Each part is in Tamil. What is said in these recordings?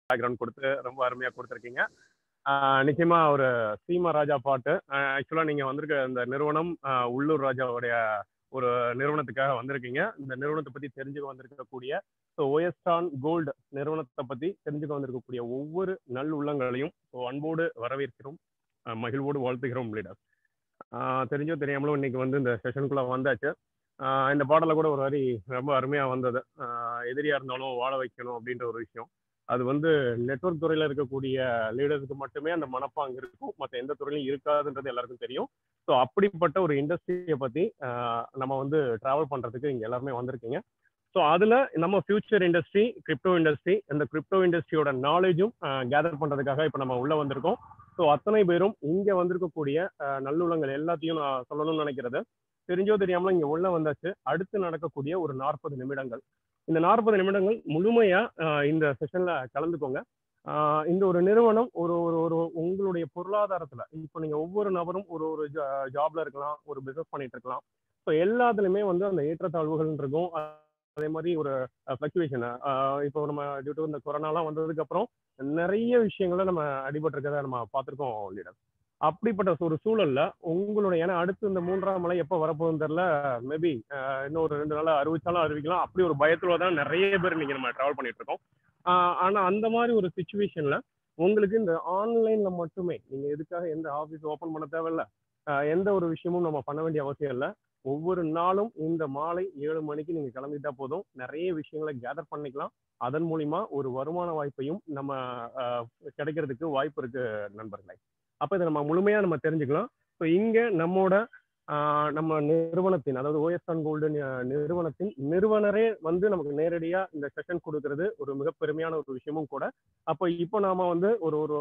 பேக்ரவுண்ட் கொடுத்து ரொம்ப அருமையா கொடுத்துருக்கீங்க ஆஹ் நிச்சயமா ஒரு சீமா ராஜா பாட்டு ஆக்சுவலா நீங்க வந்திருக்க இந்த நிறுவனம் ஆஹ் உள்ளூர் ராஜாவுடைய ஒரு நிறுவனத்துக்காக வந்திருக்கீங்க இந்த நிறுவனத்தை பத்தி தெரிஞ்சுக்க வந்திருக்கக்கூடிய ஸோ ஓஎஸ்டான் கோல்டு நிறுவனத்தை பத்தி தெரிஞ்சுக்க வந்திருக்கக்கூடிய ஒவ்வொரு நல் உள்ளங்களையும் ஸோ அன்போடு வரவேற்கிறோம் ஆஹ் மகிழ்வோடு வாழ்த்துகிறோம் லீடர் தெரிஞ்சோ தெரியாமலோ இன்னைக்கு வந்து இந்த செஷனுக்குள்ள வந்தாச்சு ஆஹ் இந்த பாடல கூட ஒரு வரி ரொம்ப அருமையா வந்தது ஆஹ் எதிரியா இருந்தாலும் வாழ வைக்கணும் அப்படின்ற ஒரு விஷயம் அது வந்து நெட்வொர்க் துறையில இருக்கக்கூடிய லீடர்ஸ்க்கு மட்டுமே அந்த மனப்பாங்க இருக்கும் மற்ற எந்த துறையிலும் இருக்காதுன்றது எல்லாருக்கும் தெரியும் ஸோ அப்படிப்பட்ட ஒரு இண்டஸ்ட்ரியை பத்தி ஆஹ் நம்ம வந்து டிராவல் பண்றதுக்கு இங்க எல்லாருமே வந்திருக்கீங்க ஸோ அதுல நம்ம ஃபியூச்சர் இண்டஸ்ட்ரி கிரிப்டோ இண்டஸ்ட்ரி இந்த கிரிப்டோ இண்டஸ்ட்ரியோட நாலேஜும் கேதர் பண்றதுக்காக இப்போ நம்ம உள்ள வந்திருக்கோம் ஸோ அத்தனை பேரும் இங்க வந்திருக்கக்கூடிய ஆஹ் நல்லுள்ளங்கள் எல்லாத்தையும் நான் சொல்லணும்னு நினைக்கிறது தெரிஞ்சோ தெரியாமல இங்க உள்ள வந்தாச்சு அடுத்து நடக்கக்கூடிய ஒரு நாற்பது நிமிடங்கள் இந்த நாற்பது நிமிடங்கள் முழுமையா ஆஹ் இந்த செஷன்ல கலந்துக்கோங்க ஆஹ் இந்த ஒரு நிறுவனம் ஒரு ஒரு ஒரு உங்களுடைய பொருளாதாரத்துல இப்போ நீங்க ஒவ்வொரு நபரும் ஒரு ஒரு ஜாப்ல இருக்கலாம் ஒரு பிசினஸ் பண்ணிட்டு இருக்கலாம் ஸோ எல்லாத்துலயுமே வந்து அந்த ஏற்றத்தாழ்வுகள் இருக்கும் அதே மாதிரி ஒரு ஃபிளக்சுவேஷன் இப்போ நம்ம டியூ டு இந்த கொரோனாலாம் வந்ததுக்கு அப்புறம் நிறைய விஷயங்களை நம்ம அடிபட்டிருக்கதை நம்ம பார்த்துருக்கோம் லீடர் அப்படிப்பட்ட ஒரு சூழல்ல உங்களுடைய ஏன்னா அடுத்து இந்த மூன்றாம் மலை எப்போ வரப்போகுதுன்னு தெரியல மேபி இன்னும் ஒரு ரெண்டு நாள் அறிவிச்சாலும் அறிவிக்கலாம் அப்படி ஒரு பயத்துல தான் நிறைய பேர் நீங்க நம்ம டிராவல் பண்ணிட்டு இருக்கோம் ஆனா அந்த மாதிரி ஒரு சுச்சுவேஷன்ல உங்களுக்கு இந்த ஆன்லைன்ல மட்டுமே நீங்க எதுக்காக எந்த ஆஃபீஸ் ஓப்பன் பண்ண தேவையில்ல எந்த ஒரு விஷயமும் நம்ம பண்ண வேண்டிய அவசியம் இல்லை ஒவ்வொரு நாளும் இந்த மாலை ஏழு மணிக்கு நீங்க கிளம்பிட்டா போதும் நிறைய விஷயங்களை கேதர் பண்ணிக்கலாம் அதன் மூலியமா ஒரு வருமான வாய்ப்பையும் நம்ம கிடைக்கிறதுக்கு வாய்ப்பு இருக்கு நண்பர்களே அப்ப இதை நம்ம முழுமையா நம்ம தெரிஞ்சுக்கலாம் ஸோ இங்க நம்மோட நம்ம நிறுவனத்தின் அதாவது ஓஎஸ்ஆன் கோல்டு நிறுவனத்தின் நிறுவனரே வந்து நமக்கு நேரடியா இந்த செஷன் கொடுக்கறது ஒரு மிக பெருமையான ஒரு விஷயமும் கூட அப்போ இப்போ நாம வந்து ஒரு ஒரு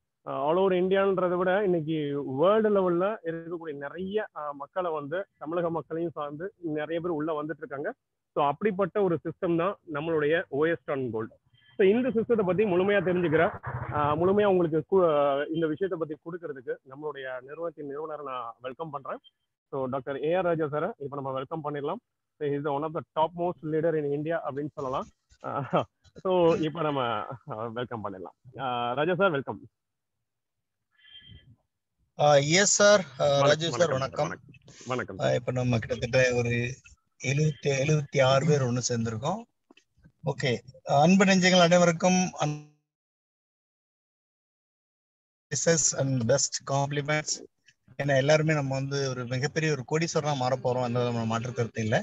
ஆல் ஓவர் இந்தியான்றதை விட இன்னைக்கு வேர்ல்டு லெவல்ல இருக்கக்கூடிய நிறைய மக்களை வந்து தமிழக மக்களையும் சார்ந்து நிறைய பேர் உள்ள வந்துட்டு இருக்காங்க ஸோ அப்படிப்பட்ட ஒரு சிஸ்டம் தான் நம்மளுடைய ஓஎஸ்டான் கோல்டு ஸோ இந்த சிஸ்டத்தை பத்தி முழுமையா தெரிஞ்சுக்கிற முழுமையா உங்களுக்கு இந்த விஷயத்தை பத்தி கொடுக்கறதுக்கு நம்மளுடைய நிறுவனத்தின் நிறுவனரை நான் வெல்கம் பண்றேன் ஸோ டாக்டர் ஏஆர் ராஜா சாரை இப்போ நம்ம வெல்கம் பண்ணிடலாம் is one of the top most leader in India அப்படின்னு சொல்லலாம் ஸோ இப்போ நம்ம வெல்கம் பண்ணிடலாம் Raja sir welcome yes sir Raju sir வணக்கம் வணக்கம் இப்ப நம்ம கிட்டத்தட்ட ஒரு எழுபத்தி எழுபத்தி ஆறு பேர் ஒண்ணு சேர்ந்திருக்கோம் ஓகே அன்பு நெஞ்சங்கள் அனைவருக்கும் அண்ட் பெஸ்ட் காம்ப்ளிமெண்ட்ஸ் ஏன்னா எல்லாருமே நம்ம வந்து ஒரு மிகப்பெரிய ஒரு கோடீஸ்வரனா மாற போறோம் அந்த நம்ம மாற்று கருத்து இல்லை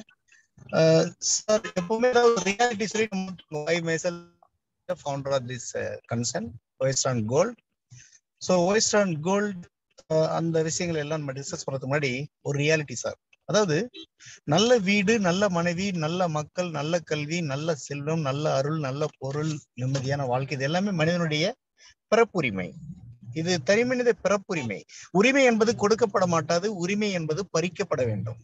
சார் எப்பவுமே ரியாலிட்டி சொல்லி நம்ம மைசல் founder of this concern Oyston gold so Oyston gold அந்த விஷயங்கள் எல்லாம் நம்ம டிஸ்கஸ் பண்ணுறதுக்கு முன்னாடி ஒரு ரியாலிட்டி சார் அதாவது நல்ல வீடு நல்ல மனைவி நல்ல மக்கள் நல்ல கல்வி நல்ல செல்வம் நல்ல அருள் நல்ல பொருள் நிம்மதியான வாழ்க்கை இது எல்லாமே மனிதனுடைய பிறப்புரிமை இது தனிமனித பிறப்புரிமை உரிமை என்பது கொடுக்கப்பட மாட்டாது உரிமை என்பது பறிக்கப்பட வேண்டும்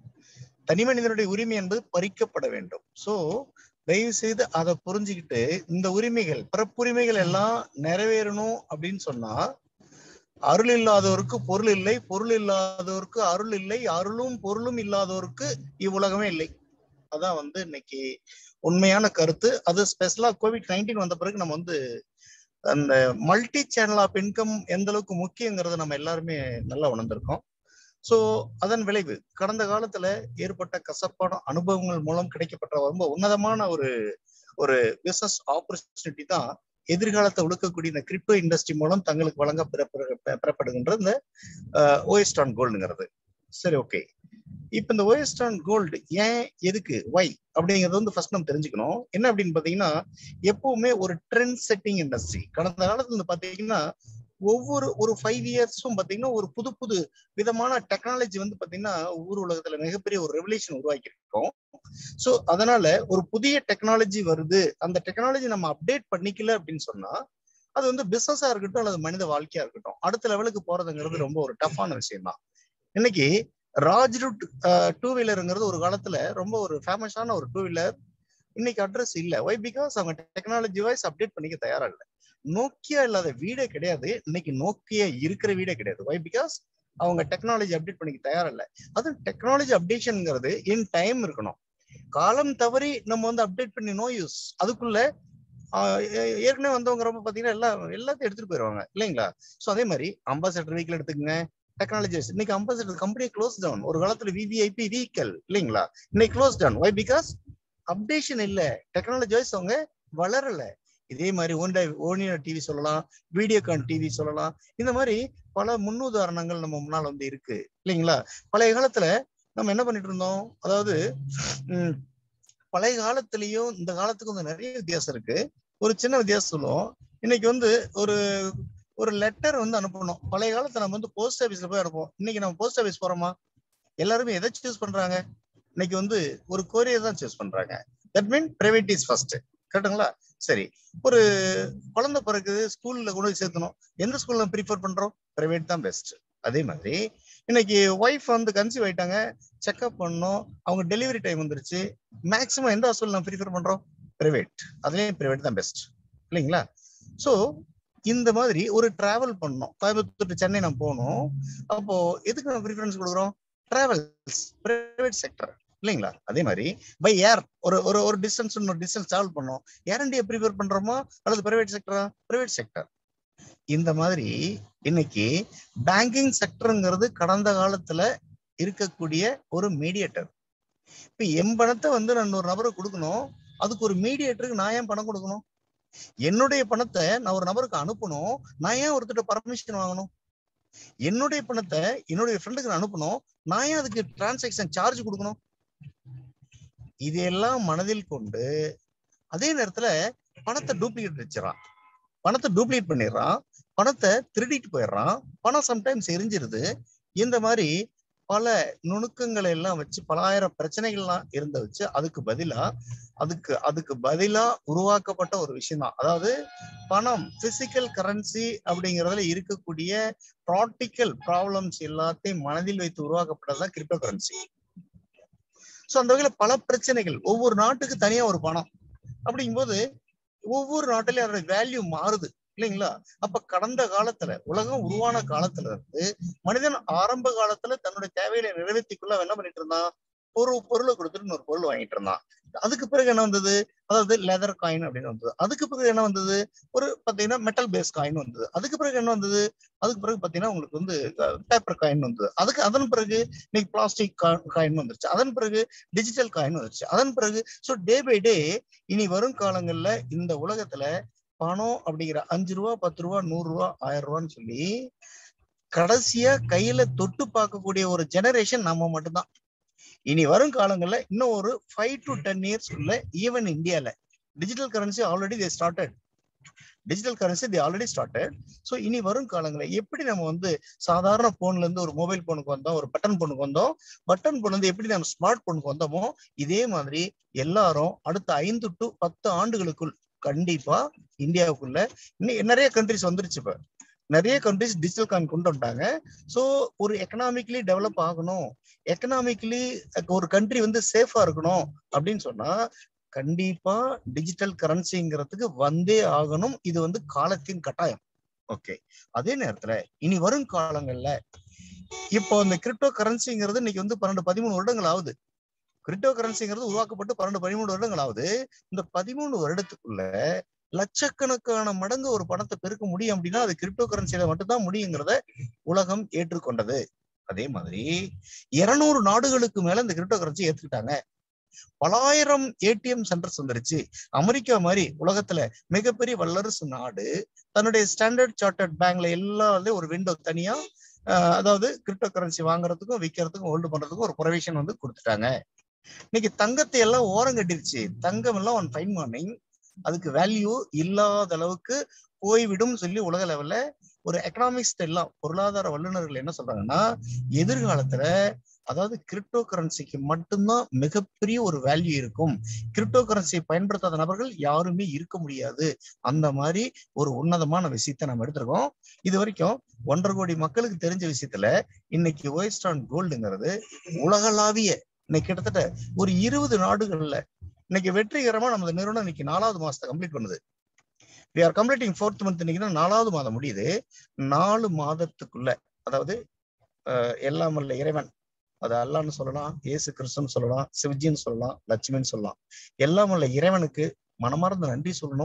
தனி மனிதனுடைய உரிமை என்பது பறிக்கப்பட வேண்டும் சோ தயவு செய்து அதை புரிஞ்சுக்கிட்டு இந்த உரிமைகள் பிறப்புரிமைகள் எல்லாம் நிறைவேறணும் அப்படின்னு சொன்னா அருள் இல்லாதவருக்கு பொருள் இல்லை பொருள் இல்லாதவருக்கு அருள் இல்லை அருளும் பொருளும் இல்லாதவருக்கு இவ்வுலகமே இல்லை அதான் வந்து இன்னைக்கு உண்மையான கருத்து அது ஸ்பெஷலா கோவிட் நைன்டீன் வந்த பிறகு நம்ம வந்து அந்த மல்டி சேனல் ஆஃப் இன்கம் எந்த அளவுக்கு முக்கியங்கிறத நம்ம எல்லாருமே நல்லா உணர்ந்திருக்கோம் ஸோ அதன் விளைவு கடந்த காலத்துல ஏற்பட்ட கசப்பான அனுபவங்கள் மூலம் கிடைக்கப்பட்ட ரொம்ப உன்னதமான ஒரு ஒரு பிசினஸ் ஆப்பர்ச்சுனிட்டி தான் எதிர்காலத்தை ஒழுக்கக்கூடிய இந்த கிரிப்டோ இண்டஸ்ட்ரி மூலம் தங்களுக்கு வழங்க பெறப்படுகின்ற இந்த ஓஎஸ்டான் கோல்டுங்கிறது சரி ஓகே இப்ப இந்த ஓஎஸ்டான் கோல்டு ஏன் எதுக்கு ஒய் அப்படிங்கறது வந்து ஃபர்ஸ்ட் நம்ம தெரிஞ்சுக்கணும் என்ன அப்படின்னு பாத்தீங்கன்னா எப்பவுமே ஒரு ட்ரெண்ட் செட்டிங் இண்டஸ்ட்ரி கடந்த காலத்துல இருந்து பாத்தீங்கன்னா ஒவ்வொரு ஒரு ஃபைவ் இயர்ஸும் பாத்தீங்கன்னா ஒரு புது புது விதமான டெக்னாலஜி வந்து பாத்தீங்கன்னா ஊர் உலகத்துல மிகப்பெரிய ஒரு ரெவல்யூஷன் உருவாக்கி இருக்கோம் ஸோ அதனால ஒரு புதிய டெக்னாலஜி வருது அந்த டெக்னாலஜி நம்ம அப்டேட் பண்ணிக்கல அப்படின்னு சொன்னா அது வந்து பிசினஸா இருக்கட்டும் அல்லது மனித வாழ்க்கையா இருக்கட்டும் அடுத்த லெவலுக்கு போறதுங்கிறது ரொம்ப ஒரு டஃப்பான விஷயம் தான் இன்னைக்கு ராஜ்ரூட் டூ வீலருங்கிறது ஒரு காலத்துல ரொம்ப ஒரு ஃபேமஸான ஒரு டூ வீலர் இன்னைக்கு அட்ரஸ் இல்ல ஒய் பிகாஸ் அவங்க டெக்னாலஜி வைஸ் அப்டேட் பண்ணிக்க தயாரா இல்லை நோக்கியா இல்லாத வீடே கிடையாது இன்னைக்கு நோக்கியா இருக்கிற வீடே கிடையாது ஒய் பிகாஸ் அவங்க டெக்னாலஜி அப்டேட் பண்ணிக்க தயாரா இல்லை அதுவும் டெக்னாலஜி அப்டேஷன்ங்கிறது இன் டைம் இருக்கணும் காலம் தவறி நம்ம வந்து அப்டேட் பண்ணி நோ யூஸ் அதுக்குள்ள ஆஹ் ஏ- ஏற்கனவே வந்தவங்க ரொம்ப பாத்தீங்கன்னா எல்லா எல்லாத்தையும் எடுத்துட்டு போயிருவாங்க இல்லைங்களா சோ அதே மாதிரி அம்பாசடர் வெஹிக்கிள் எடுத்துக்கங்க டெக்னாலஜிஸ் இன்னைக்கு அம்பாசடர் கம்பெனி க்ளோஸ் டவுன் ஒரு காலத்துல விவிஐபி வெஹிக்கல் இல்லைங்களா இன்னைக்கு close down why because updation இல்ல டெக்னாலஜி வைஸ் அவங்க வளரல இதே மாதிரி ஓண்டா ஓனியோ டிவி சொல்லலாம் வீடியோகான் டிவி சொல்லலாம் இந்த மாதிரி பல முன்னுதாரணங்கள் நம்ம முன்னால் வந்து இருக்கு இல்லைங்களா பழைய காலத்துல நம்ம என்ன பண்ணிட்டு இருந்தோம் அதாவது உம், பழைய காலத்திலயும் இந்த காலத்துக்கும் வந்து நிறைய வித்தியாசம் இருக்கு ஒரு சின்ன வித்தியாசம் சொல்லுவோம் இன்னைக்கு வந்து ஒரு ஒரு லெட்டர் வந்து அனுப்பணும் பழைய காலத்துல நம்ம வந்து போஸ்ட் ஆபீஸ்ல போய் அனுப்புவோம் இன்னைக்கு நம்ம போஸ்ட் ஆபீஸ் போறோமா எல்லாருமே எதை சூஸ் பண்றாங்க இன்னைக்கு வந்து ஒரு கொரியர் தான் சூஸ் பண்றாங்க that mean private is first கரெக்டுங்களா சரி ஒரு குழந்தை பிறகுது ஸ்கூல்ல கொண்டு போய் சேர்த்தணும் எந்த ஸ்கூல்ல ப்ரிஃபர் பண்றோம் பிரைவேட் தான் பெஸ்ட் அதே மாதிரி இன்னைக்கு ஒய்ஃப் வந்து கன்சீவ் ஆயிட்டாங்க செக்அப் பண்ணோம் அவங்க டெலிவரி டைம் வந்துருச்சு மேக்ஸிமம் எந்த ஹாஸ்பிட்டல் நம்ம ப்ரிஃபர் பண்றோம் பிரைவேட் அதுலயும் பிரைவேட் தான் பெஸ்ட் இல்லைங்களா ஸோ இந்த மாதிரி ஒரு டிராவல் பண்ணோம் கோயம்புத்தூர் to சென்னை நம்ம போகணும் அப்போ எதுக்கு நம்ம ப்ரிஃபரன்ஸ் கொடுக்குறோம் டிராவல்ஸ் பிரைவேட் செக்டர் இல்லைங்களா அதே மாதிரி பை ஏர் ஒரு ஒரு ஒரு டிஸ்டன்ஸ் இன்னொரு டிஸ்டன்ஸ் டிராவல் பண்ணோம் ஏர் இண்டியா ப்ரிஃபர் பண்றோமா அல்லது பிரைவேட் செக்டரா பிரைவேட் செக்டர் இந்த மாதிரி இன்னைக்கு பேங்கிங் செக்டருங்கிறது கடந்த காலத்துல இருக்கக்கூடிய ஒரு மீடியேட்டர் இப்ப என் பணத்தை வந்து நான் ஒரு நபருக்கு கொடுக்கணும் அதுக்கு ஒரு மீடியேட்டருக்கு நான் ஏன் பணம் கொடுக்கணும் என்னுடைய பணத்தை நான் ஒரு நபருக்கு அனுப்பணும் நான் ஏன் ஒருத்தர் பர்மிஷன் வாங்கணும் என்னுடைய பணத்தை என்னுடைய ஃப்ரெண்டுக்கு நான் அனுப்பணும் நான் ஏன் அதுக்கு டிரான்சாக்ஷன் சார்ஜ் கொடுக்கணும் இதையெல்லாம் மனதில் கொண்டு அதே நேரத்துல பணத்தை டூப்ளிகேட் வச்சிடறான் பணத்தை டூப்ளிகேட் பண்ணிடுறான் பணத்தை திருடிட்டு போயிடுறான் பணம் சம்டைம்ஸ் எரிஞ்சிருது இந்த மாதிரி பல நுணுக்கங்களை எல்லாம் வச்சு பலாயிரம் பிரச்சனைகள்லாம் இருந்த வச்சு அதுக்கு பதிலா அதுக்கு அதுக்கு பதிலா உருவாக்கப்பட்ட ஒரு விஷயம் தான் அதாவது பணம் பிசிக்கல் கரன்சி அப்படிங்கறதுல இருக்கக்கூடிய ப்ராக்டிக்கல் ப்ராப்ளம்ஸ் எல்லாத்தையும் மனதில் வைத்து உருவாக்கப்பட்டதுதான் கிரிப்டோ கரன்சி ஸோ அந்த வகையில பல பிரச்சனைகள் ஒவ்வொரு நாட்டுக்கு தனியா ஒரு பணம் அப்படிங்கும்போது ஒவ்வொரு நாட்டிலையும் அதோட வேல்யூ மாறுது இல்லைங்களா அப்ப கடந்த காலத்துல உலகம் உருவான காலத்துல இருந்து மனிதன் ஆரம்ப காலத்துல தன்னுடைய தேவைகளை நிறைவேற்றிக்குள்ள அவன் என்ன பண்ணிட்டு இருந்தான் ஒரு பொருளை கொடுத்துட்டு இன்னொரு பொருள் வாங்கிட்டு இருந்தான் அதுக்கு பிறகு என்ன வந்தது அதாவது லெதர் காயின் அப்படின்னு வந்தது அதுக்கு பிறகு என்ன வந்தது ஒரு பாத்தீங்கன்னா மெட்டல் பேஸ் காயின் வந்தது அதுக்கு பிறகு என்ன வந்தது அதுக்கு பிறகு பாத்தீங்கன்னா உங்களுக்கு வந்து பேப்பர் காயின் வந்தது அதுக்கு அதன் பிறகு இன்னைக்கு பிளாஸ்டிக் காயின் வந்துருச்சு அதன் பிறகு டிஜிட்டல் காயின் வந்துருச்சு அதன் பிறகு ஸோ டே பை டே இனி வரும் காலங்கள்ல இந்த உலகத்துல பணம் அப்படிங்கிற அஞ்சு ரூபா பத்து ரூபா நூறு ரூபா ஆயிரம் ரூபான்னு சொல்லி கடைசியா கையில தொட்டு பார்க்கக்கூடிய ஒரு ஜெனரேஷன் நம்ம மட்டும்தான் இனி வரும் காலங்கள்ல இன்னும் ஒரு ஃபைவ் டு டென் இயர்ஸ்க்குள்ள ஈவன் இந்தியால digital currency already they started digital currency the already started so இனி வரும் காலங்களில் எப்படி நம்ம வந்து சாதாரண போன்ல இருந்து ஒரு மொபைல் போனுக்கு வந்தோம் ஒரு பட்டன் போனுக்கு வந்தோம் பட்டன் போன் வந்து எப்படி நம்ம ஸ்மார்ட் போனுக்கு வந்தோமோ இதே மாதிரி எல்லாரும் அடுத்த ஐந்து டு பத்து ஆண்டுகளுக்குள் கண்டிப்பா இந்தியாவுக்குள்ள இன்னும் நிறைய கண்ட்ரிஸ் வந்துருச்சு இப்ப நிறைய கண்ட்ரிஸ் டிஜிட்டல் காயின் கொண்டு வந்துட்டாங்க ஸோ ஒரு எக்கனாமிக்கலி டெவலப் ஆகணும் எக்கனாமிக்கலி ஒரு கண்ட்ரி வந்து சேஃபா இருக்கணும் அப்படின்னு சொன்னா கண்டிப்பா டிஜிட்டல் கரன்சிங்கிறதுக்கு வந்தே ஆகணும் இது வந்து காலத்தின் கட்டாயம் ஓகே அதே நேரத்துல இனி வரும் காலங்கள்ல இப்போ இந்த கிரிப்டோ கரன்சிங்கிறது இன்னைக்கு வந்து பன்னெண்டு பதிமூணு வருடங்கள் ஆகுது கிரிப்டோ கரன்சிங்கிறது உருவாக்கப்பட்டு பன்னெண்டு பதிமூணு வருடங்கள் ஆகுது இந்த பதிமூணு வருடத்துக்குள்ள லட்சக்கணக்கான மடங்கு ஒரு பணத்தை பெருக்க முடியும் அப்படின்னா அது கிரிப்டோ கரன்சியில மட்டும்தான் முடியுங்கிறத உலகம் ஏற்றுக்கொண்டது அதே மாதிரி இருநூறு நாடுகளுக்கு மேல இந்த கிரிப்டோ கரன்சி ஏத்துக்கிட்டாங்க பலாயிரம் ஏடிஎம் சென்டர்ஸ் வந்துருச்சு அமெரிக்கா மாதிரி உலகத்துல மிகப்பெரிய வல்லரசு நாடு தன்னுடைய ஸ்டாண்டர்ட் சார்ட்டர்ட் பேங்க்ல எல்லாத்துலயும் ஒரு விண்டோ தனியா அதாவது கிரிப்டோ கரன்சி வாங்குறதுக்கும் விற்கிறதுக்கும் ஹோல்டு பண்றதுக்கும் ஒரு ப்ரொவிஷன் வந்து கொடுத்துட்டாங்க இன்னைக்கு தங்கத்தை எல்லாம் ஓரம் கட்டிருச்சு தங்கம் எல்லாம் ஒன் ஃபைன் மார்னிங் அதுக்கு வேல்யூ இல்லாத அளவுக்கு போய்விடும் சொல்லி உலக லெவல்ல ஒரு எக்கனாமிக்ஸ் எல்லாம் பொருளாதார வல்லுநர்கள் என்ன சொல்றாங்கன்னா எதிர்காலத்துல அதாவது கிரிப்டோ கரன்சிக்கு மட்டும்தான் மிகப்பெரிய ஒரு வேல்யூ இருக்கும் கிரிப்டோ கரன்சியை பயன்படுத்தாத நபர்கள் யாருமே இருக்க முடியாது அந்த மாதிரி ஒரு உன்னதமான விஷயத்த நம்ம எடுத்திருக்கோம் இது வரைக்கும் ஒன்றரை கோடி மக்களுக்கு தெரிஞ்ச விஷயத்துல இன்னைக்கு ஒய்ஸ்டான் கோல்டுங்கிறது உலகளாவிய இன்னைக்கு கிட்டத்தட்ட ஒரு இருபது நாடுகள்ல இன்னைக்கு வெற்றிகரமா நமது நிறுவனம் இன்னைக்கு நாலாவது மாசத்தை கம்ப்ளீட் பண்ணுது we are completing fourth month இன்னைக்கு நாலாவது மாதம் முடியுது நாலு மாதத்துக்குள்ள அதாவது எல்லாம் வல்ல இறைவன் அது அல்லான்னு சொல்லலாம் ஏசு கிறிஸ்துன்னு சொல்லலாம் சிவஜின்னு சொல்லலாம் லட்சுமின்னு சொல்லலாம் எல்லாம் வல்ல இறைவனுக்கு மனமார்ந்த நன்றி சொல்லணும்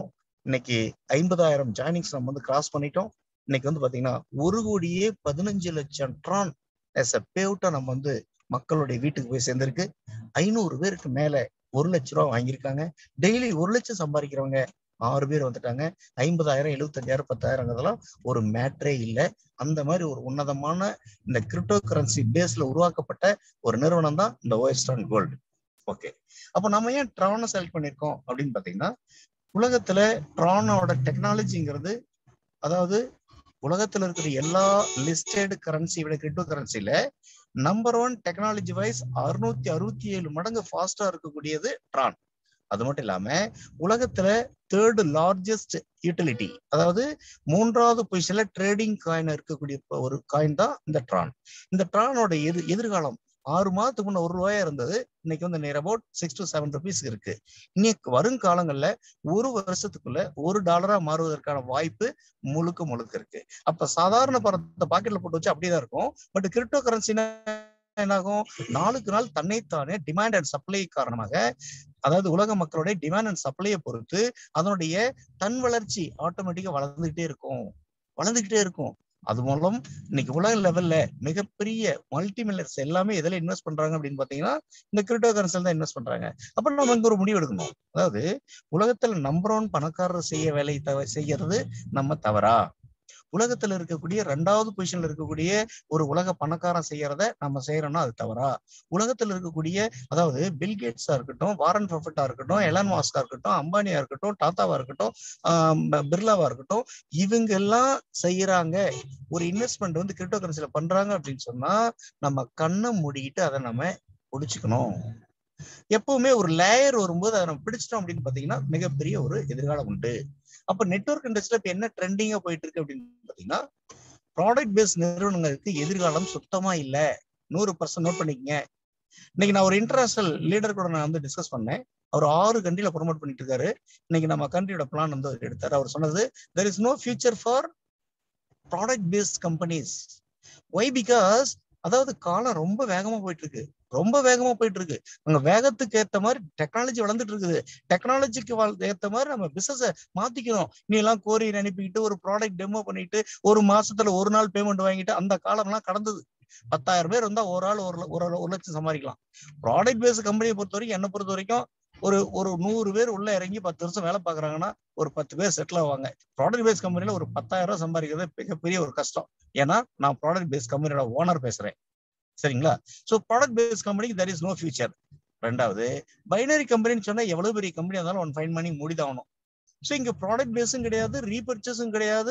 இன்னைக்கு ஐம்பதாயிரம் ஜாயினிங்ஸ் நம்ம வந்து கிராஸ் பண்ணிட்டோம் இன்னைக்கு வந்து பாத்தீங்கன்னா ஒரு கோடியே பதினஞ்சு லட்சம் ட்ரான் எஸ் அ பேவுட்டா நம்ம வந்து மக்களுடைய வீட்டுக்கு போய் சேர்ந்திருக்கு ஐநூறு பேருக்கு மேல ஒரு லட்ச ரூபா வாங்கியிருக்காங்க டெய்லி ஒரு லட்சம் சம்பாதிக்கிறவங்க ஆறு பேர் வந்துட்டாங்க ஐம்பதாயிரம் எழுபத்தஞ்சாயிரம் பத்தாயிரங்கிறதெல்லாம் ஒரு மேட்ரே இல்லை அந்த மாதிரி ஒரு உன்னதமான இந்த கிரிப்டோ கரன்சி பேஸ்ல உருவாக்கப்பட்ட ஒரு நிறுவனம் தான் இந்த ஓஎஸ்டான் கோல்டு ஓகே அப்போ நம்ம ஏன் ட்ரானை செலக்ட் பண்ணியிருக்கோம் அப்படின்னு பாத்தீங்கன்னா உலகத்துல ட்ரானோட டெக்னாலஜிங்கிறது அதாவது உலகத்துல இருக்கிற எல்லா லிஸ்டட் கரன்சி விட கிரிப்டோ கரன்சில நம்பர் ஒன் டெக்னாலஜி வைஸ் அறுநூத்தி அறுபத்தி ஏழு மடங்கு ஃபாஸ்டா இருக்கக்கூடியது ட்ரான் அது மட்டும் இல்லாம உலகத்துல தேர்டு லார்ஜஸ்ட் யூட்டிலிட்டி அதாவது மூன்றாவது பொசிஷன்ல ட்ரேடிங் காயின் இருக்கக்கூடிய ஒரு காயின் தான் இந்த ட்ரான் இந்த ட்ரானோட எது எதிர்காலம் ஆறு மாதத்துக்கு முன்ன ஒரு ரூபாயா இருந்தது இன்னைக்கு வந்து near about six to seven rupees இருக்கு இன்னைக்கு வருங்காலங்கள்ல ஒரு வருஷத்துக்குள்ள ஒரு டாலரா மாறுவதற்கான வாய்ப்பு முழுக்க முழுக்க இருக்கு அப்ப சாதாரண பணத்தை பாக்கெட்ல போட்டு வச்சு அப்படிதான் இருக்கும் பட் கிரிப்டோ கரன்சினா என்னாகும் நாளுக்கு நாள் தன்னைத்தானே டிமாண்ட் அண்ட் சப்ளை காரணமாக அதாவது உலக மக்களுடைய டிமாண்ட் அண்ட் சப்ளையை பொறுத்து அதனுடைய தன் வளர்ச்சி ஆட்டோமேட்டிக்கா வளர்ந்துகிட்டே இருக்கும் வளர்ந்துகிட்டே இருக்கும் அது மூலம் இன்னைக்கு உலக லெவல்ல மிகப்பெரிய மல்டி மில்லர்ஸ் எல்லாமே எதுல இன்வெஸ்ட் பண்றாங்க அப்படின்னு பாத்தீங்கன்னா இந்த கிரிப்டோ கரன்சில தான் இன்வெஸ்ட் பண்றாங்க அப்ப நம்ம இங்க ஒரு முடிவு எடுக்கணும் அதாவது உலகத்துல நம்பர் ஒன் பணக்காரர் செய்ய வேலை தவ செய்யறது நம்ம தவறா உலகத்துல இருக்கக்கூடிய ரெண்டாவது பொசிஷன்ல இருக்கக்கூடிய ஒரு உலக பணக்காரன் செய்யறத நம்ம செய்யறோம்னா அது தவறா உலகத்துல இருக்கக்கூடிய அதாவது பில்கேட்ஸா இருக்கட்டும் வாரன் ப்ராஃபிட்டா இருக்கட்டும் எலான் மாஸ்கா இருக்கட்டும் அம்பானியா இருக்கட்டும் டாட்டாவா இருக்கட்டும் பிர்லாவா இருக்கட்டும் இவங்க எல்லாம் செய்யறாங்க ஒரு இன்வெஸ்ட்மெண்ட் வந்து கிரிப்டோ கரன்சில பண்றாங்க அப்படின்னு சொன்னா நம்ம கண்ணை மூடிக்கிட்டு அதை நம்ம பிடிச்சுக்கணும் எப்பவுமே ஒரு லேயர் வரும்போது அதை நம்ம பிடிச்சிட்டோம் அப்படின்னு பாத்தீங்கன்னா மிகப்பெரிய ஒரு எதிர்காலம் உண்டு அப்ப நெட்ஒர்க் இண்டஸ்ட்ரியில இப்ப என்ன ட்ரெண்டிங்கா போயிட்டு இருக்கு அப்படின்னு பாத்தீங்கன்னா ப்ராடக்ட் பேஸ் நிறுவனங்களுக்கு எதிர்காலம் சுத்தமா இல்ல நூறு பர்சன்ட் நோட் பண்ணிக்கங்க இன்னைக்கு நான் ஒரு இன்டர்நேஷனல் லீடர் கூட நான் வந்து டிஸ்கஸ் பண்ணேன் அவர் ஆறு கண்ட்ரில ப்ரொமோட் பண்ணிட்டு இருக்காரு இன்னைக்கு நம்ம கண்ட்ரியோட பிளான் வந்து அவர் எடுத்தாரு அவர் சொன்னது there is no future for product based companies why because அதாவது காலம் ரொம்ப வேகமா போயிட்டு இருக்கு ரொம்ப வேகமா போயிட்டு இருக்கு அங்க வேகத்துக்கு ஏத்த மாதிரி டெக்னாலஜி வளர்ந்துட்டு இருக்குது டெக்னாலஜிக்கு ஏத்த மாதிரி நம்ம பிசினஸ மாத்திக்கணும் நீ எல்லாம் கோரியர் அனுப்பிக்கிட்டு ஒரு ப்ராடக்ட் டெமோ பண்ணிட்டு ஒரு மாசத்துல ஒரு நாள் பேமெண்ட் வாங்கிட்டு அந்த காலம் எல்லாம் கடந்தது பத்தாயிரம் பேர் வந்தா ஒரு ஆள் ஒரு ஒரு ஒரு லட்சம் சம்பாதிக்கலாம் ப்ராடக்ட் பேஸ்ட் கம்பெனியை பொறுத்த வரைக்கும் என்னை பொறுத்த வரைக்கும் ஒரு ஒரு நூறு பேர் உள்ள இறங்கி பத்து வருஷம் வேலை பாக்குறாங்கன்னா ஒரு பத்து பேர் செட்டில் ஆவாங்க ப்ராடக்ட் பேஸ்ட் கம்பெனில ஒரு பத்தாயிரம் ரூபாய் சம்பாதிக்கிறது மிகப்பெரிய ஒரு கஷ்டம் ஏன்னா நான் ப்ராடக்ட் பேஸ்ட் கம்பெனியோட ஓனர் பேசுறேன் சரிங்களா ஸோ ப்ராடக்ட் பேஸ்ட் கம்பெனிக்கு தெர் இஸ் நோ ஃபியூச்சர் ரெண்டாவது பைனரி கம்பெனின்னு சொன்னா எவ்வளவு பெரிய கம்பெனி இருந்தாலும் ஒன் ஃபைன் பண்ணி முடிதாகணும் ஸோ இங்க ப்ராடக்ட் பேஸும் கிடையாது ரீபர்ச்சஸும் கிடையாது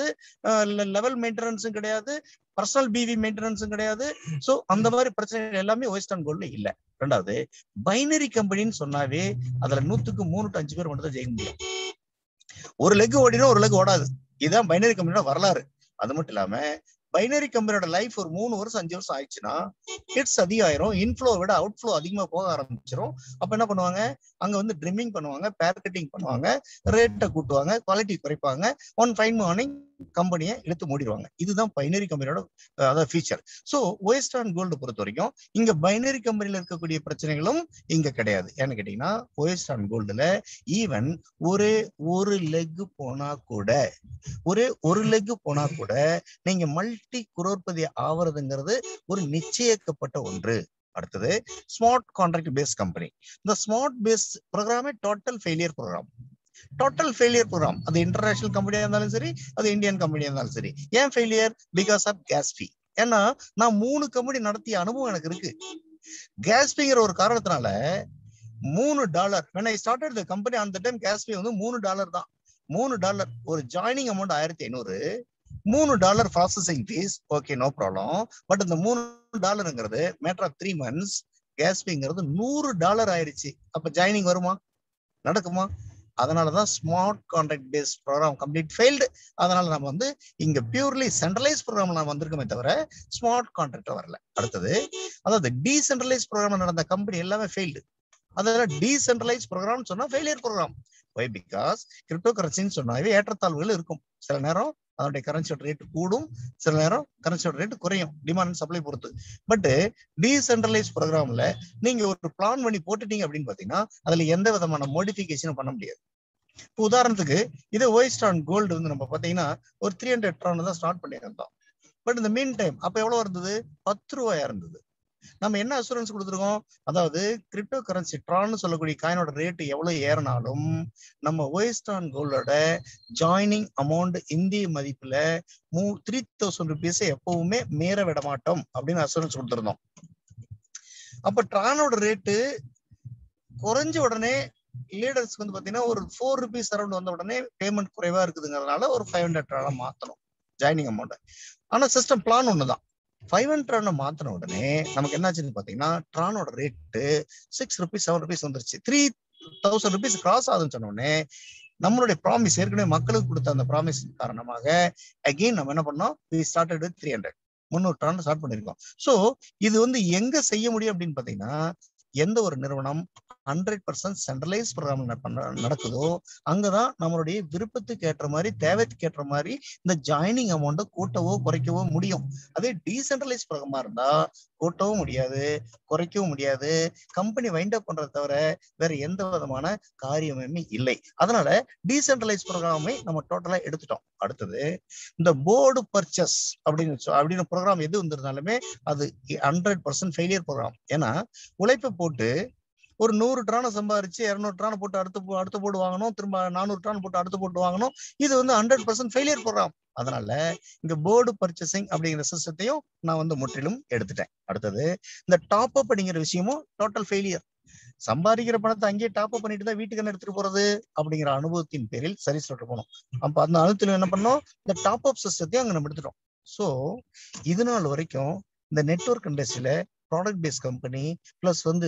லெவல் மெயின்டெனன்ஸும் கிடையாது பர்சனல் பிவி மெயின்டெனன்ஸும் கிடையாது ஸோ அந்த மாதிரி பிரச்சனைகள் எல்லாமே வெஸ்டர்ன் கோல்ட்ல இல்ல ரெண்டாவது பைனரி கம்பெனின்னு சொன்னாவே அதுல நூத்துக்கு மூணு டு அஞ்சு பேர் மட்டும் தான் ஜெயிக்க முடியும் ஒரு லெக் ஓடினா ஒரு லெக் ஓடாது இதுதான் பைனரி கம்பெனியோட வரலாறு அது மட்டும் இல்லாம பைனரி கம்பெனியோட லைஃப் ஒரு மூணு வருஷம் அஞ்சு வருஷம் ஆயிடுச்சுன்னா ஹிட்ஸ் அதிகமாயிரும் இன்ஃப்ளோ விட அவுட் ஃப்ளோ அதிகமா போக ஆரம்பிச்சிடும் அப்ப என்ன பண்ணுவாங்க அங்க வந்து ட்ரிம்மிங் பண்ணுவாங்க பேர்கட்டிங் பண்ணுவாங்க ரேட்டை கூட்டுவாங்க குவாலிட்டி குறைப்பாங்க ஒன் ஃபைன் மார்னிங் கம்பெனியை இழுத்து மூடிடுவாங்க இதுதான் பைனரி கம்பெனியோட அதாவது ஃபீச்சர் ஸோ ஒயஸ்டான் கோல்டு பொறுத்த வரைக்கும் இங்க பைனரி கம்பெனில இருக்கக்கூடிய பிரச்சனைகளும் இங்க கிடையாது ஏன்னு கேட்டீங்கன்னா ஒயஸ்டான் கோல்டுல ஈவன் ஒரு ஒரு லெக் போனா கூட ஒரே ஒரு லெக் போனா கூட நீங்க மல்டி குரோர்பதி ஆவறதுங்கிறது ஒரு நிச்சயிக்கப்பட்ட ஒன்று அடுத்தது ஸ்மார்ட் கான்ட்ராக்ட் பேஸ் கம்பெனி இந்த ஸ்மார்ட் பேஸ் ப்ரோக்ராமே total failure program total failure program அது இன்டர்நேஷனல் கம்பெனியா இருந்தாலும் சரி அது இந்தியன் கம்பெனியா இருந்தாலும் சரி ஏன் failure because of gas fee ஏன்னா நான் மூணு கம்பெனி நடத்திய அனுபவம் எனக்கு இருக்கு கேஸ் ஃபீங்கிற ஒரு காரணத்தினால மூணு dollar when I started the company அந்த டைம் கேஸ் ஃபீ வந்து மூணு டாலர் தான் மூணு டாலர் ஒரு ஜாயினிங் அமௌண்ட் ஆயிரத்தி ஐநூறு மூணு dollar processing fees okay no problem but இந்த மூணு டாலருங்கிறது matter of three months gas ஃபீங்கிறது நூறு டாலர் ஆயிருச்சு அப்ப ஜாயினிங் வருமா நடக்குமா அதனாலதான் smart contract base program complete failed அதனால நம்ம வந்து இங்க பியூர்லி சென்ட்ரலைஸ் ப்ரோக்ராம் நான் வந்திருக்கோமே தவிர ஸ்மார்ட் கான்ட்ராக்ட் வரல அடுத்தது அதாவது டீசென்ட்ரலைஸ் ப்ரோக்ராம் நடந்த கம்பெனி எல்லாமே ஃபெயில்டு அதெல்லாம் டீசென்ட்ரலைஸ் ப்ரோக்ராம் சொன்னா failure program why because crypto கரன்சின்னு சொன்னாவே ஏற்றத்தாழ்வுகள் இருக்கும் சில நேரம் அதனுடைய கரன்சியோட ரேட் கூடும் சில நேரம் கரன்சியோட ரேட் குறையும் டிமாண்ட் சப்ளை பொறுத்து பட் டீசென்ட்ரலைஸ் ப்ரோக்ராம்ல நீங்க ஒரு பிளான் பண்ணி போட்டுட்டீங்க அப்படின்னு பாத்தீங்கன்னா அதுல எந்த விதமான மோடிபிகேஷனும் பண்ண முடியாது இப்போ உதாரணத்துக்கு இதே ஒய்ஸ்டான் கோல்டு வந்து நம்ம பாத்தீங்கன்னா ஒரு த்ரீ ஹண்ட்ரட் ட்ரான் தான் ஸ்டார்ட் பண்ணியிருந்தோம் பட் இந்த மீன் டைம் அப்ப எவ்வளவு இருந்தது பத்து ரூபாயா இருந்தது நம்ம என்ன அசூரன்ஸ் கொடுத்துருக்கோம் அதாவது கிரிப்டோ கரன்சி ட்ரான்னு சொல்லக்கூடிய காயினோட ரேட் எவ்வளவு ஏறினாலும் நம்ம ஒய்ஸ்டான் கோல்டோட ஜாயினிங் அமௌண்ட் இந்திய மதிப்புல மூ த்ரீ தௌசண்ட் ருபீஸ் எப்பவுமே மீற விட மாட்டோம் அப்படின்னு அசூரன்ஸ் கொடுத்துருந்தோம் அப்ப ட்ரானோட ரேட்டு குறைஞ்ச உடனே லீடர்ஸ்க்கு வந்து பாத்தீங்கன்னா ஒரு ஃபோர் ருபீஸ் அரௌண்ட் வந்த உடனே பேமெண்ட் குறைவா இருக்குதுங்கிறதுனால ஒரு ஃபைவ் ஹண்ட்ரட் ட்ரான மாத்தணும் ஜாயினிங் அமௌண்ட் ஆனா சிஸ்டம் பிளான் ஒண்ணுதான் ஃபைவ் ஹண்ட்ரட் மாத்தின உடனே நமக்கு என்னாச்சுன்னு பாத்தீங்கன்னா ட்ரானோட rate six rupees seven rupees வந்துருச்சு த்ரீ தௌசண்ட் ருபீஸ் கிராஸ் ஆகுதுன்னு சொன்ன உடனே நம்மளுடைய ப்ராமிஸ் ஏற்கனவே மக்களுக்கு கொடுத்த அந்த ப்ராமிஸ் காரணமாக அகெயின் நம்ம என்ன பண்ணோம் we started with three hundred முந்நூறு ட்ரான் ஸ்டார்ட் பண்ணிருக்கோம் ஸோ இது வந்து எங்க செய்ய முடியும் அப்படின்னு பாத்தீங்கன்னா எந்த ஒரு நிறுவனம் ஹண்ட்ரட் பர்சன்ட் சென்ட்ரலைஸ் ப்ரோக்ராம் நடக்குதோ அங்கதான் நம்மளுடைய விருப்பத்துக்கு ஏற்ற மாதிரி தேவைக்கு ஏற்ற மாதிரி இந்த ஜாயினிங் அமௌண்ட்டை கூட்டவோ குறைக்கவோ முடியும் அதே டீசென்ட்ரலைஸ் ப்ரோக்ராமா இருந்தா கூட்டவும் முடியாது குறைக்கவும் முடியாது கம்பெனி வைண்ட் அப் பண்றத தவிர வேற எந்த விதமான காரியமுமே இல்லை அதனால டீசென்ட்ரலைஸ் ப்ரோக்ராமை நம்ம டோட்டலா எடுத்துட்டோம் அடுத்தது இந்த போர்டு பர்ச்சஸ் அப்படின்னு சொ- அப்படின்னு ப்ரோக்ராம் எது வந்திருந்தாலுமே அது ஹண்ட்ரட் பர்சன்ட் ஃபெயிலியர் ப்ரோக்ராம் ஏன்னா உழைப்பை போட்டு ஒரு நூறு ட்ரானை சம்பாரிச்சு இரநூறு ட்ரானை போட்டு அடுத்து போ- அடுத்து போட்டு வாங்கணும் திரும்ப நானூறு ட்ரான் போட்டு அடுத்து போட்டு வாங்கணும் இது வந்து ஹண்ட்ரட் பர்சன்ட் ஃபெயிலியர் ப்ரோக்ராம் அதனால இங்க போர்டு பர்ச்சேசிங் அப்படிங்கிற சிஸ்டத்தையும் நான் வந்து முற்றிலும் எடுத்துட்டேன் அடுத்தது இந்த டாப் அப் அப்படிங்கிற விஷயமும் டோட்டல் ஃபெயிலியர் சம்பாதிக்கிற பணத்தை அங்கேயே டாப் அப் பண்ணிட்டு தான் வீட்டுக்கு என்ன எடுத்துட்டு போறது அப்படிங்கிற அனுபவத்தின் பேரில் சரி சொல்லிட்டு போனோம் அப்ப அந்த அனுபவத்தில் என்ன பண்ணோம் இந்த டாப் அப் சிஸ்டத்தையும் அங்க நம்ம எடுத்துட்டோம் ஸோ இது நாள் வரைக்கும் இந்த நெட்வொர்க் இண்டஸ்ட்ரியில ப்ராடக்ட் பேஸ் கம்பெனி பிளஸ் வந்து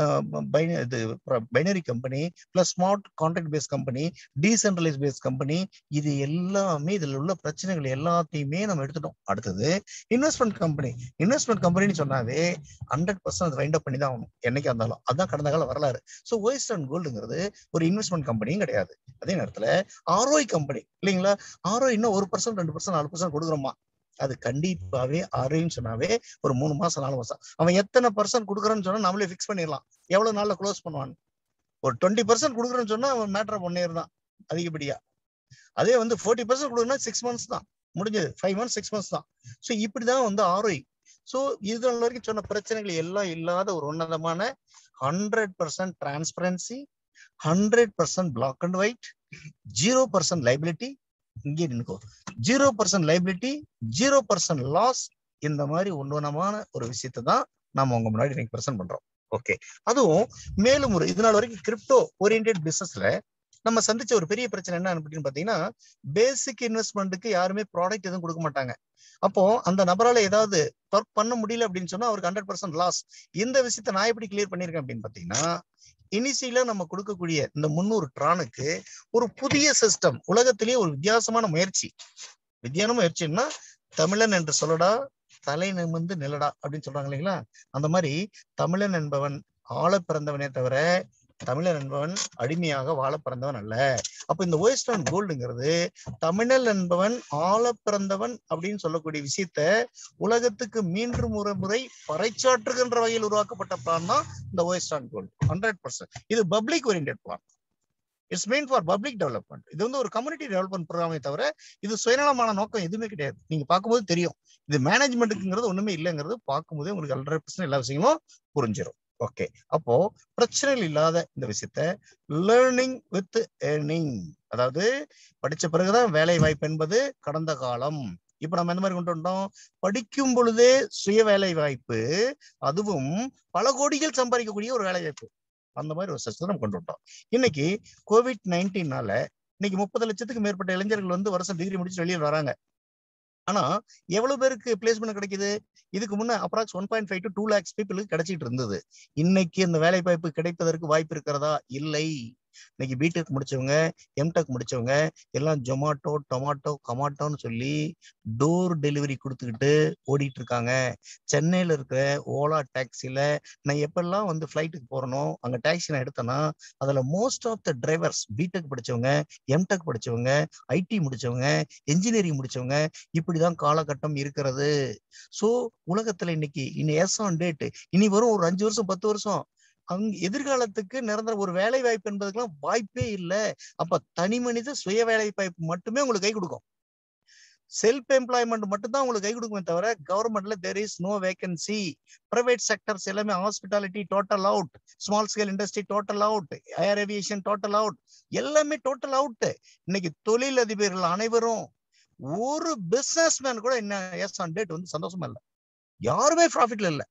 பைன இது binary company plus smart contract base company decentralise base company இது எல்லாமே இதுல உள்ள பிரச்சனைகள் எல்லாத்தையுமே நம்ம எடுத்துட்டோம் அடுத்தது இன்வெஸ்ட்மெண்ட் கம்பெனி இன்வெஸ்ட்மெண்ட் கம்பெனின்னு சொன்னாவே ஹண்ட்ரட் பர்சன்ட் அது வைண்ட் அப் பண்ணி தான் ஆகணும் என்னைக்கா இருந்தாலும் அதான் கடந்த கால வரலாறு ஸோ ஒயிஸ்ட் அண்ட் கோல்டுங்கிறது ஒரு இன்வெஸ்ட்மெண்ட் கம்பெனியும் கிடையாது அதே நேரத்துல ஆர்ஓஐ கம்பெனி இல்லைங்களா ஆர்ஓஐ இன்னும் ஒரு பர்சன்ட் ரெண்டு பர்சன்ட் நாலு பர்சன்ட் கொடுக்குறோமா அது கண்டிப்பாவே ஆர்ஐன்னு சொன்னாவே ஒரு மூணு மாசம் நாலு மாசம் அவன் எத்தனை பர்சன்ட் கொடுக்குறான்னு சொன்னா நம்மளே ஃபிக்ஸ் பண்ணிடலாம் எவ்வளவு நாள்ல க்ளோஸ் பண்ணுவான் ஒரு டுவெண்ட்டி பர்சன்ட் கொடுக்குறேன்னு சொன்னா அவன் மேட்டர் ஒன் இயர் தான் அதிகப்படியா அதே வந்து ஃபோர்ட்டி பர்சன்ட் கொடுக்குறா சிக்ஸ் மந்த்ஸ் தான் முடிஞ்சது ஃபைவ் மந்த்ஸ் சிக்ஸ் மந்த்ஸ் தான் ஸோ இப்படிதான் வந்து ஆர்ஐ ஸோ இது நாள் வரைக்கும் சொன்ன பிரச்சனைகள் எல்லாம் இல்லாத ஒரு உன்னதமான hundred percent transparency hundred percent black and white zero percent liability இங்கே நினைக்கோ zero percent liability zero percent loss இந்த மாதிரி உன்னதமான ஒரு விஷயத்தை தான் நாம உங்க முன்னாடி இன்னைக்கு பிரசன்ட் பண்றோம் ஓகே அதுவும் மேலும் ஒரு இது நாள் வரைக்கும் கிரிப்டோ ஓரியன்டட் பிசினஸ்ல நம்ம சந்திச்ச ஒரு பெரிய பிரச்சனை என்ன அப்படின்னு பாத்தீங்கன்னா பேசிக் இன்வெஸ்ட்மெண்ட்டுக்கு யாருமே ப்ராடக்ட் எதுவும் கொடுக்க மாட்டாங்க அப்போ அந்த நபரால ஏதாவது ஒர்க் பண்ண முடியல அப்படின்னு சொன்னா அவருக்கு ஹண்ட்ரட் பர்சன்ட் லாஸ் இந்த விஷயத்த நான் எப்படி கிளியர் பண்ணிருக்கேன் அப்படின்னு பாத்தீங்கன்னா இனிஷியலா நம்ம கொடுக்கக்கூடிய இந்த முந்நூறு ட்ரானுக்கு ஒரு புதிய சிஸ்டம் உலகத்திலேயே ஒரு வித்தியாசமான முயற்சி வித்தியாசமான முயற்சின்னா தமிழன் என்று சொல்லடா தலை நிமிர்ந்து நிலடா அப்படின்னு சொல்றாங்க இல்லைங்களா அந்த மாதிரி தமிழன் என்பவன் ஆள பிறந்தவனே தவிர தமிழன் என்பவன் அடிமையாக வாழ பிறந்தவன் அல்ல அப்ப இந்த ஒயிஸ்டான் கோல்டுங்கிறது தமிழன் என்பவன் ஆள பிறந்தவன் அப்படின்னு சொல்லக்கூடிய விஷயத்த உலகத்துக்கு மீண்டும் ஒரு முறை பறைச்சாற்றுகின்ற வகையில் உருவாக்கப்பட்ட பிளான் தான் இந்த ஒயிஸ்டான் கோல்டு ஹண்ட்ரட் பர்சன்ட் இது public orient plan it's main for public development இது வந்து ஒரு கம்யூனிட்டி டெவலப்மெண்ட் ப்ரோக்ராமே தவிர இது சுயநலமான நோக்கம் எதுவுமே கிடையாது நீங்க பார்க்கும்போது தெரியும் இது மேனேஜ்மெண்ட்டுங்கிறது ஒண்ணுமே இல்லைங்கிறது பார்க்கும்போதே உங்களுக்கு ஹண்ட்ரட் பர்சன்ட் எல்லா விஷயங்களும் புரிஞ்சிடும் ஓகே அப்போ பிரச்சனைகள் இல்லாத இந்த விஷயத்த லேர்னிங் வித் ஏர்னிங் அதாவது படிச்ச பிறகுதான் வேலை வாய்ப்பு என்பது கடந்த காலம் இப்ப நம்ம எந்த மாதிரி கொண்டு வந்தோம் படிக்கும் பொழுதே சுய வேலை வாய்ப்பு அதுவும் பல கோடிகள் சம்பாதிக்கக்கூடிய ஒரு வேலை வாய்ப்பு அந்த மாதிரி ஒரு சிஸ்டம் நம்ம கொண்டு வந்துட்டோம் இன்னைக்கு கோவிட் நைன்டீன்னால இன்னைக்கு முப்பது லட்சத்துக்கு மேற்பட்ட இளைஞர்கள் வந்து வருஷம் டிகிரி முடிச்சு வெளியில் வராங்க ஆனா எவ்வளவு பேருக்கு பிளேஸ்மெண்ட் கிடைக்குது இதுக்கு முன்ன approx one point five to two lakhs பீப்புளுக்கு கிடைச்சிட்டு இருந்தது இன்னைக்கு இந்த வேலை வாய்ப்பு கிடைப்பதற்கு வாய்ப்பு இருக்கிறதா இல்லை இன்னைக்கு பிடெக் முடிச்சவங்க எம்டெக் முடிச்சவங்க எல்லாம் ஜொமாட்டோ டொமாட்டோ கமாட்டோன்னு சொல்லி டோர் டெலிவரி கொடுத்துக்கிட்டு ஓடிட்டு இருக்காங்க சென்னையில இருக்கிற ஓலா டாக்ஸில நான் எப்பெல்லாம் வந்து ஃபிளைட்டுக்கு போறனோ அங்க டாக்ஸி நான் எடுத்தேன்னா அதுல most of the drivers BTech படிச்சவங்க எம்டெக் படிச்சவங்க ஐடி முடிச்சவங்க என்ஜினியரிங் முடிச்சவங்க இப்படிதான் காலகட்டம் இருக்கிறது சோ உலகத்துல இன்னைக்கு இனி எஸ் ஆன் டேட் இனி வரும் ஒரு அஞ்சு வருஷம் பத்து வருஷம் அங்க எதிர்காலத்துக்கு நிரந்தர ஒரு வேலை வாய்ப்பு என்பதுக்கெல்லாம் வாய்ப்பே இல்லை அப்ப தனி மனித சுய வேலை வாய்ப்பு மட்டுமே உங்களுக்கு கை கொடுக்கும் செல்ஃப் எம்ப்ளாய்மெண்ட் மட்டும் தான் உங்களுக்கு கை கொடுக்குமே தவிர கவர்மெண்ட்ல there is no vacancy private sectors எல்லாமே hospitality total out small scale industry total out air aviation total out எல்லாமே டோட்டல் அவுட் இன்னைக்கு தொழில் அதிபர்கள் அனைவரும் ஒரு பிசினஸ் மேன் கூட என்ன எஸ் ஆன் டேட் வந்து சந்தோஷமா இல்லை யாருமே ப்ராஃபிட்ல இல்லை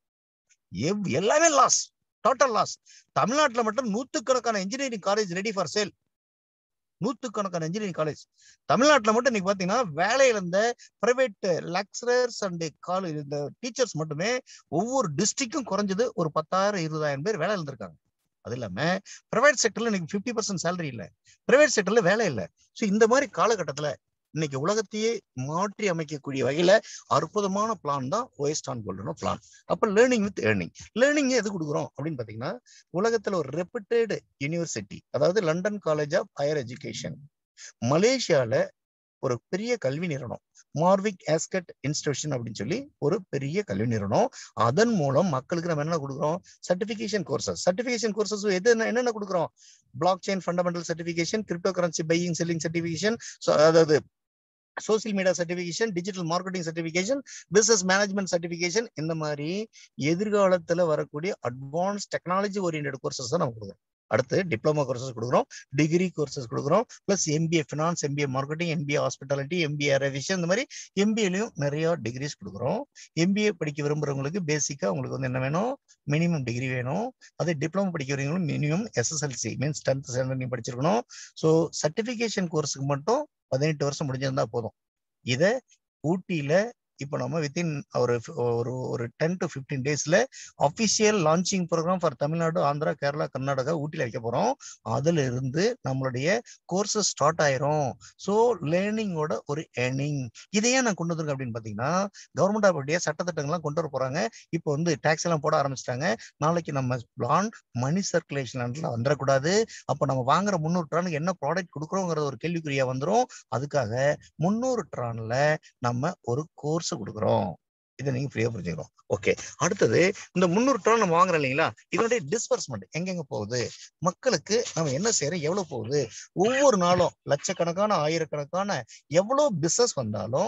எவ் எல்லாமே லாஸ் டோட்டல் லாஸ் தமிழ்நாட்டில் மட்டும் நூத்துக்கணக்கான engineering college ready for sale நூத்துக்கணக்கான இன்ஜினியரிங் காலேஜ் தமிழ்நாட்டில் மட்டும் இன்னைக்கு பாத்தீங்கன்னா வேலையில இருந்த பிரைவேட் லெக்சரர்ஸ் அண்ட் காலேஜ் இந்த டீச்சர்ஸ் மட்டுமே ஒவ்வொரு டிஸ்ட்ரிக்டும் குறைஞ்சது ஒரு பத்தாயிரம் இருபதாயிரம் பேர் வேலை இருந்திருக்காங்க அது இல்லாம பிரைவேட் செக்டர்ல இன்னைக்கு பிப்டி பர்சன்ட் சேலரி இல்ல பிரைவேட் செக்டர்ல வேலை இல்லை ஸோ இந்த மாதிரி காலகட்டத்துல இன்னைக்கு உலகத்தையே மாற்றி அமைக்கக்கூடிய வகையில அற்புதமான பிளான் தான் ஒயஸ்ட் ஆன் கோல்டன் பிளான் அப்ப லேர்னிங் வித் ஏர்னிங் லேர்னிங் எது கொடுக்குறோம் அப்படின்னு பாத்தீங்கன்னா உலகத்துல ஒரு ரெப்யூட்டட் யூனிவர்சிட்டி அதாவது London college of higher education மலேசியால ஒரு பெரிய கல்வி நிறுவனம் மார்விக் ஆஸ்கட் இன்ஸ்டிடியூஷன் அப்படின்னு சொல்லி ஒரு பெரிய கல்வி நிறுவனம் அதன் மூலம் மக்களுக்கு நம்ம என்ன கொடுக்குறோம் சர்டிபிகேஷன் கோர்சஸ் சர்டிபிகேஷன் கோர்சஸ் எது என்னென்ன கொடுக்குறோம் blockchain fundamental certification cryptocurrency buying selling certification அதாவது social media certification digital marketing certification business management certification இந்த மாதிரி எதிர்காலத்துல வரக்கூடிய அட்வான்ஸ் டெக்னாலஜி ஓரியன்ட் கோர்சஸ் தான் நம்ம கொடுக்குறோம் அடுத்து டிப்ளமோ கோர்சஸ் கொடுக்குறோம் டிகிரி கோர்சஸ் கொடுக்குறோம் plus MBA finance MBA marketing MBA hospitality MBA aviation இந்த மாதிரி எம்பிஏலையும் நிறைய டிகிரிஸ் கொடுக்குறோம் எம்பிஏ படிக்க விரும்புறவங்களுக்கு பேசிக்கா உங்களுக்கு வந்து என்ன வேணும் மினிமம் டிகிரி வேணும் அதே டிப்ளமோ படிக்கிறவங்களும் minimum SSLC means tenth standard நீ படிச்சிருக்கணும் ஸோ சர்டிஃபிகேஷன் கோர்ஸுக்கு மட்டும் பதினெட்டு வருஷம் முடிஞ்சிருந்தா போதும் இதை ஊட்டியில இப்போ நம்ம வித்தின் ஒரு ஒரு ஒரு டென் டு ஃபிஃப்டீன் டேஸ்ல official launching program for Tamil Nadu Andhra Kerala Karnataka ஊட்டியில் வைக்க போறோம் அதுல இருந்து நம்மளுடைய கோர்சஸ் ஸ்டார்ட் ஆயிரும் ஸோ லேர்னிங்கோட ஒரு ஏர்னிங் இதையே நான் கொண்டு வந்திருக்கேன் அப்படின்னு பாத்தீங்கன்னா கவர்மெண்ட் ஆஃப் சட்டத்திட்டங்கள்லாம் கொண்டு வர போறாங்க இப்போ வந்து டேக்ஸ் எல்லாம் போட ஆரம்பிச்சிட்டாங்க நாளைக்கு நம்ம பிளான் மணி சர்க்குலேஷன் வந்துடக்கூடாது அப்போ நம்ம வாங்குற முந்நூறு ட்ரானுக்கு என்ன ப்ராடக்ட் கொடுக்குறோங்கிறது ஒரு கேள்விக்குறியா வந்துடும் அதுக்காக முந்நூறு ட்ரான்ல நம்ம ஒரு கோர்ஸ் கொடுக்குறோம் இதை நீங்க ஃப்ரீயா புரிஞ்சுக்கணும் ஓகே அடுத்தது இந்த முந்நூறு டன் நம்ம வாங்குறோம் இல்லைங்களா இதனுடைய டிஸ்பர்ஸ்மெண்ட் எங்கெங்க போகுது மக்களுக்கு நம்ம என்ன செய்யறோம் எவ்வளவு போகுது ஒவ்வொரு நாளும் லட்சக்கணக்கான ஆயிரக்கணக்கான எவ்வளவு பிசினஸ் வந்தாலும்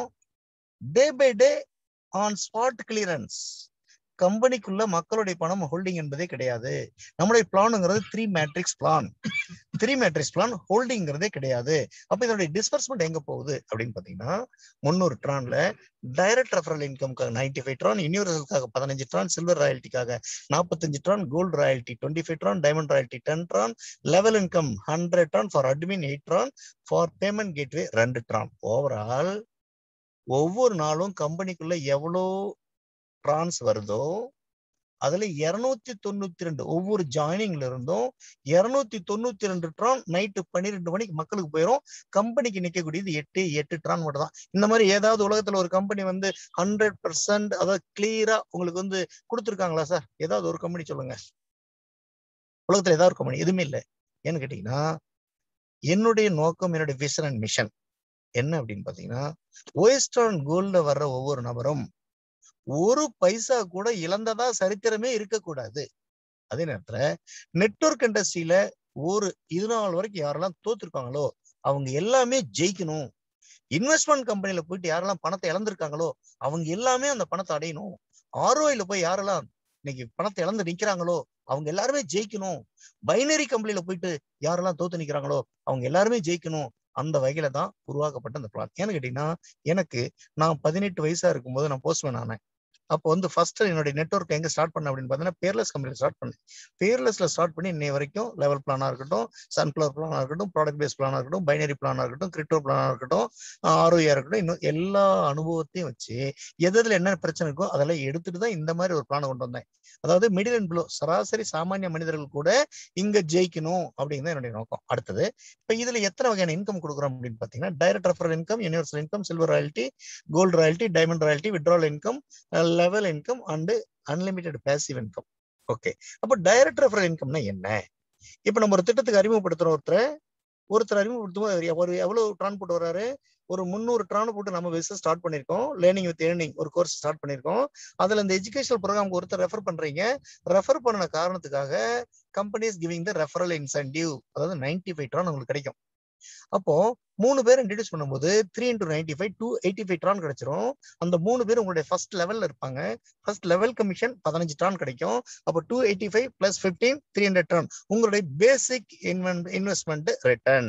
day by day on spot clearance கம்பெனிக்குள்ள மக்களுடைய பணம் ஹோல்டிங் என்பதே கிடையாது நம்மளுடைய பிளானுங்கிறது three matrix plan three matrix plan ஹோல்டிங்கிறதே கிடையாது அப்ப இதனுடைய டிஸ்பர்ஸ்மெண்ட் எங்க போகுது அப்படின்னு பாத்தீங்கன்னா முன்னூறு ட்ரான்ல டைரக்ட் ரெஃபரல் இன்கம்காக நைன்டி ஃபைவ் ட்ரான் யூனிவர்சலுக்காக பதினஞ்சு ட்ரான் சில்வர் ராயல்ட்டிக்காக நாற்பத்தஞ்சு Tron gold royalty twenty five Tron diamond royalty ten Tron level income hundred Tron for admin eight Tron for payment gateway ரெண்டு ட்ரான் ஓவரால் ஒவ்வொரு நாளும் கம்பெனிக்குள்ள எவ்வளோ ட்ரான்ஸ் வருதோ அதுல இருநூத்தி தொண்ணூத்தி ரெண்டு ஒவ்வொரு ஜாயினிங்ல இருந்தும் இருநூத்தி தொண்ணூத்தி ரெண்டு ட்ரான் நைட்டு பன்னிரெண்டு மணிக்கு மக்களுக்கு போயிடும் கம்பெனிக்கு நிக்கக்கூடியது எட்டு எட்டு ட்ரான் மட்டும் தான் இந்த மாதிரி ஏதாவது உலகத்துல ஒரு கம்பெனி வந்து ஹண்ட்ரட் பர்சன்ட் அதாவது கிளியரா உங்களுக்கு வந்து கொடுத்துருக்காங்களா சார் ஏதாவது ஒரு கம்பெனி சொல்லுங்க உலகத்துல ஏதாவது ஒரு கம்பெனி எதுவுமே இல்லை ஏன்னு கேட்டீங்கன்னா என்னுடைய நோக்கம் என்னுடைய விஷன் அண்ட் மிஷன் என்ன அப்படின்னு பாத்தீங்கன்னா ஓயஸ்டான் கோல்ட்ல வர்ற ஒவ்வொரு நபரும் ஒரு பைசா கூட இழந்ததா சரித்திரமே இருக்கக்கூடாது அதே நேரத்துல நெட்ஒர்க் இண்டஸ்ட்ரியில ஒரு இது நாள் வரைக்கும் யாரெல்லாம் தோத்துருக்காங்களோ அவங்க எல்லாமே ஜெயிக்கணும் இன்வெஸ்ட்மெண்ட் கம்பெனில போயிட்டு யாரெல்லாம் பணத்தை இழந்திருக்காங்களோ அவங்க எல்லாமே அந்த பணத்தை அடையணும் ஆர்ஓஐல போய் யாரெல்லாம் இன்னைக்கு பணத்தை இழந்து நிக்கிறாங்களோ அவங்க எல்லாருமே ஜெயிக்கணும் பைனரி கம்பெனில போயிட்டு யாரெல்லாம் தோத்து நிக்கிறாங்களோ அவங்க எல்லாருமே ஜெயிக்கணும் அந்த வகையில தான் உருவாக்கப்பட்ட அந்த பிளான் ஏன்னு கேட்டீங்கன்னா எனக்கு நான் பதினெட்டு வயசா இருக்கும்போது நான் போஸ்ட்மேன் ஆனேன் அப்போ வந்து ஃபர்ஸ்ட் என்னுடைய நெட்ஒர்க் எங்க ஸ்டார்ட் பண்ண அப்படின்னு பார்த்தீங்கன்னா பேர்லெஸ் கம்பெனியில் ஸ்டார்ட் பண்ணேன் பேர்லெஸ்ல ஸ்டார்ட் பண்ணி இன்னை வரைக்கும் லெவல் பிளானா இருக்கட்டும் சன்ஃபிளவர் பிளானா இருக்கட்டும் ப்ராடக்ட் பேஸ் பிளானா இருக்கட்டும் பைனரி பிளானா இருக்கட்டும் கிரிப்டோ பிளானா இருக்கட்டும் ஆர்ஓயா இருக்கட்டும் இன்னும் எல்லா அனுபவத்தையும் வச்சு எதுல என்ன பிரச்சனை இருக்கோ அதெல்லாம் எடுத்துட்டு தான் இந்த மாதிரி ஒரு பிளானை கொண்டு வந்தேன் அதாவது மிடில் அண்ட் ப்ளோ சராசரி சாமானிய மனிதர்கள் கூட இங்க ஜெயிக்கணும் அப்படிங்கிறது என்னுடைய நோக்கம் அடுத்தது இப்ப இதுல எத்தனை வகையான இன்கம் கொடுக்குறோம் அப்படின்னு பாத்தீங்கன்னா direct referral income universal income silver royalty gold royalty diamond royalty withdrawal income level income and unlimited passive income okay அப்போ டைரக்ட் ரெஃபரல் இன்கம்னா என்ன இப்ப நம்ம ஒரு திட்டத்துக்கு அறிமுகப்படுத்துற ஒருத்தர் ஒருத்தர் அறிமுகப்படுத்தும் ஒரு எவ்வளவு ட்ரான் போட்டு வர்றாரு ஒரு முந்நூறு ட்ரான் போட்டு நம்ம பிசினஸ் ஸ்டார்ட் பண்ணிருக்கோம் லேர்னிங் வித் ஏர்னிங் ஒரு கோர்ஸ் ஸ்டார்ட் பண்ணிருக்கோம் அதுல இந்த எஜுகேஷனல் ப்ரோக்ராம் ஒருத்தர் ரெஃபர் பண்றீங்க ரெஃபர் பண்ண காரணத்துக்காக companies giving the referral incentive அதாவது நைன்டி ஃபைவ் ட்ரான் உங்களுக்கு கிடைக்கும் அப்போ மூணு பேர் இன்ட்ரடியூஸ் பண்ணும்போது three into ninety five two eighty five Tron கிடைச்சிரும் அந்த மூணு பேர் உங்களுடைய ஃபர்ஸ்ட் லெவல்ல இருப்பாங்க ஃபர்ஸ்ட் லெவல் கமிஷன் பதினஞ்சு ட்ரான் கிடைக்கும் அப்போ two eighty five plus fifteen three hundred Tran உங்களுடைய பேசிக் இன்வெஸ்ட்மெண்ட் ரிட்டர்ன்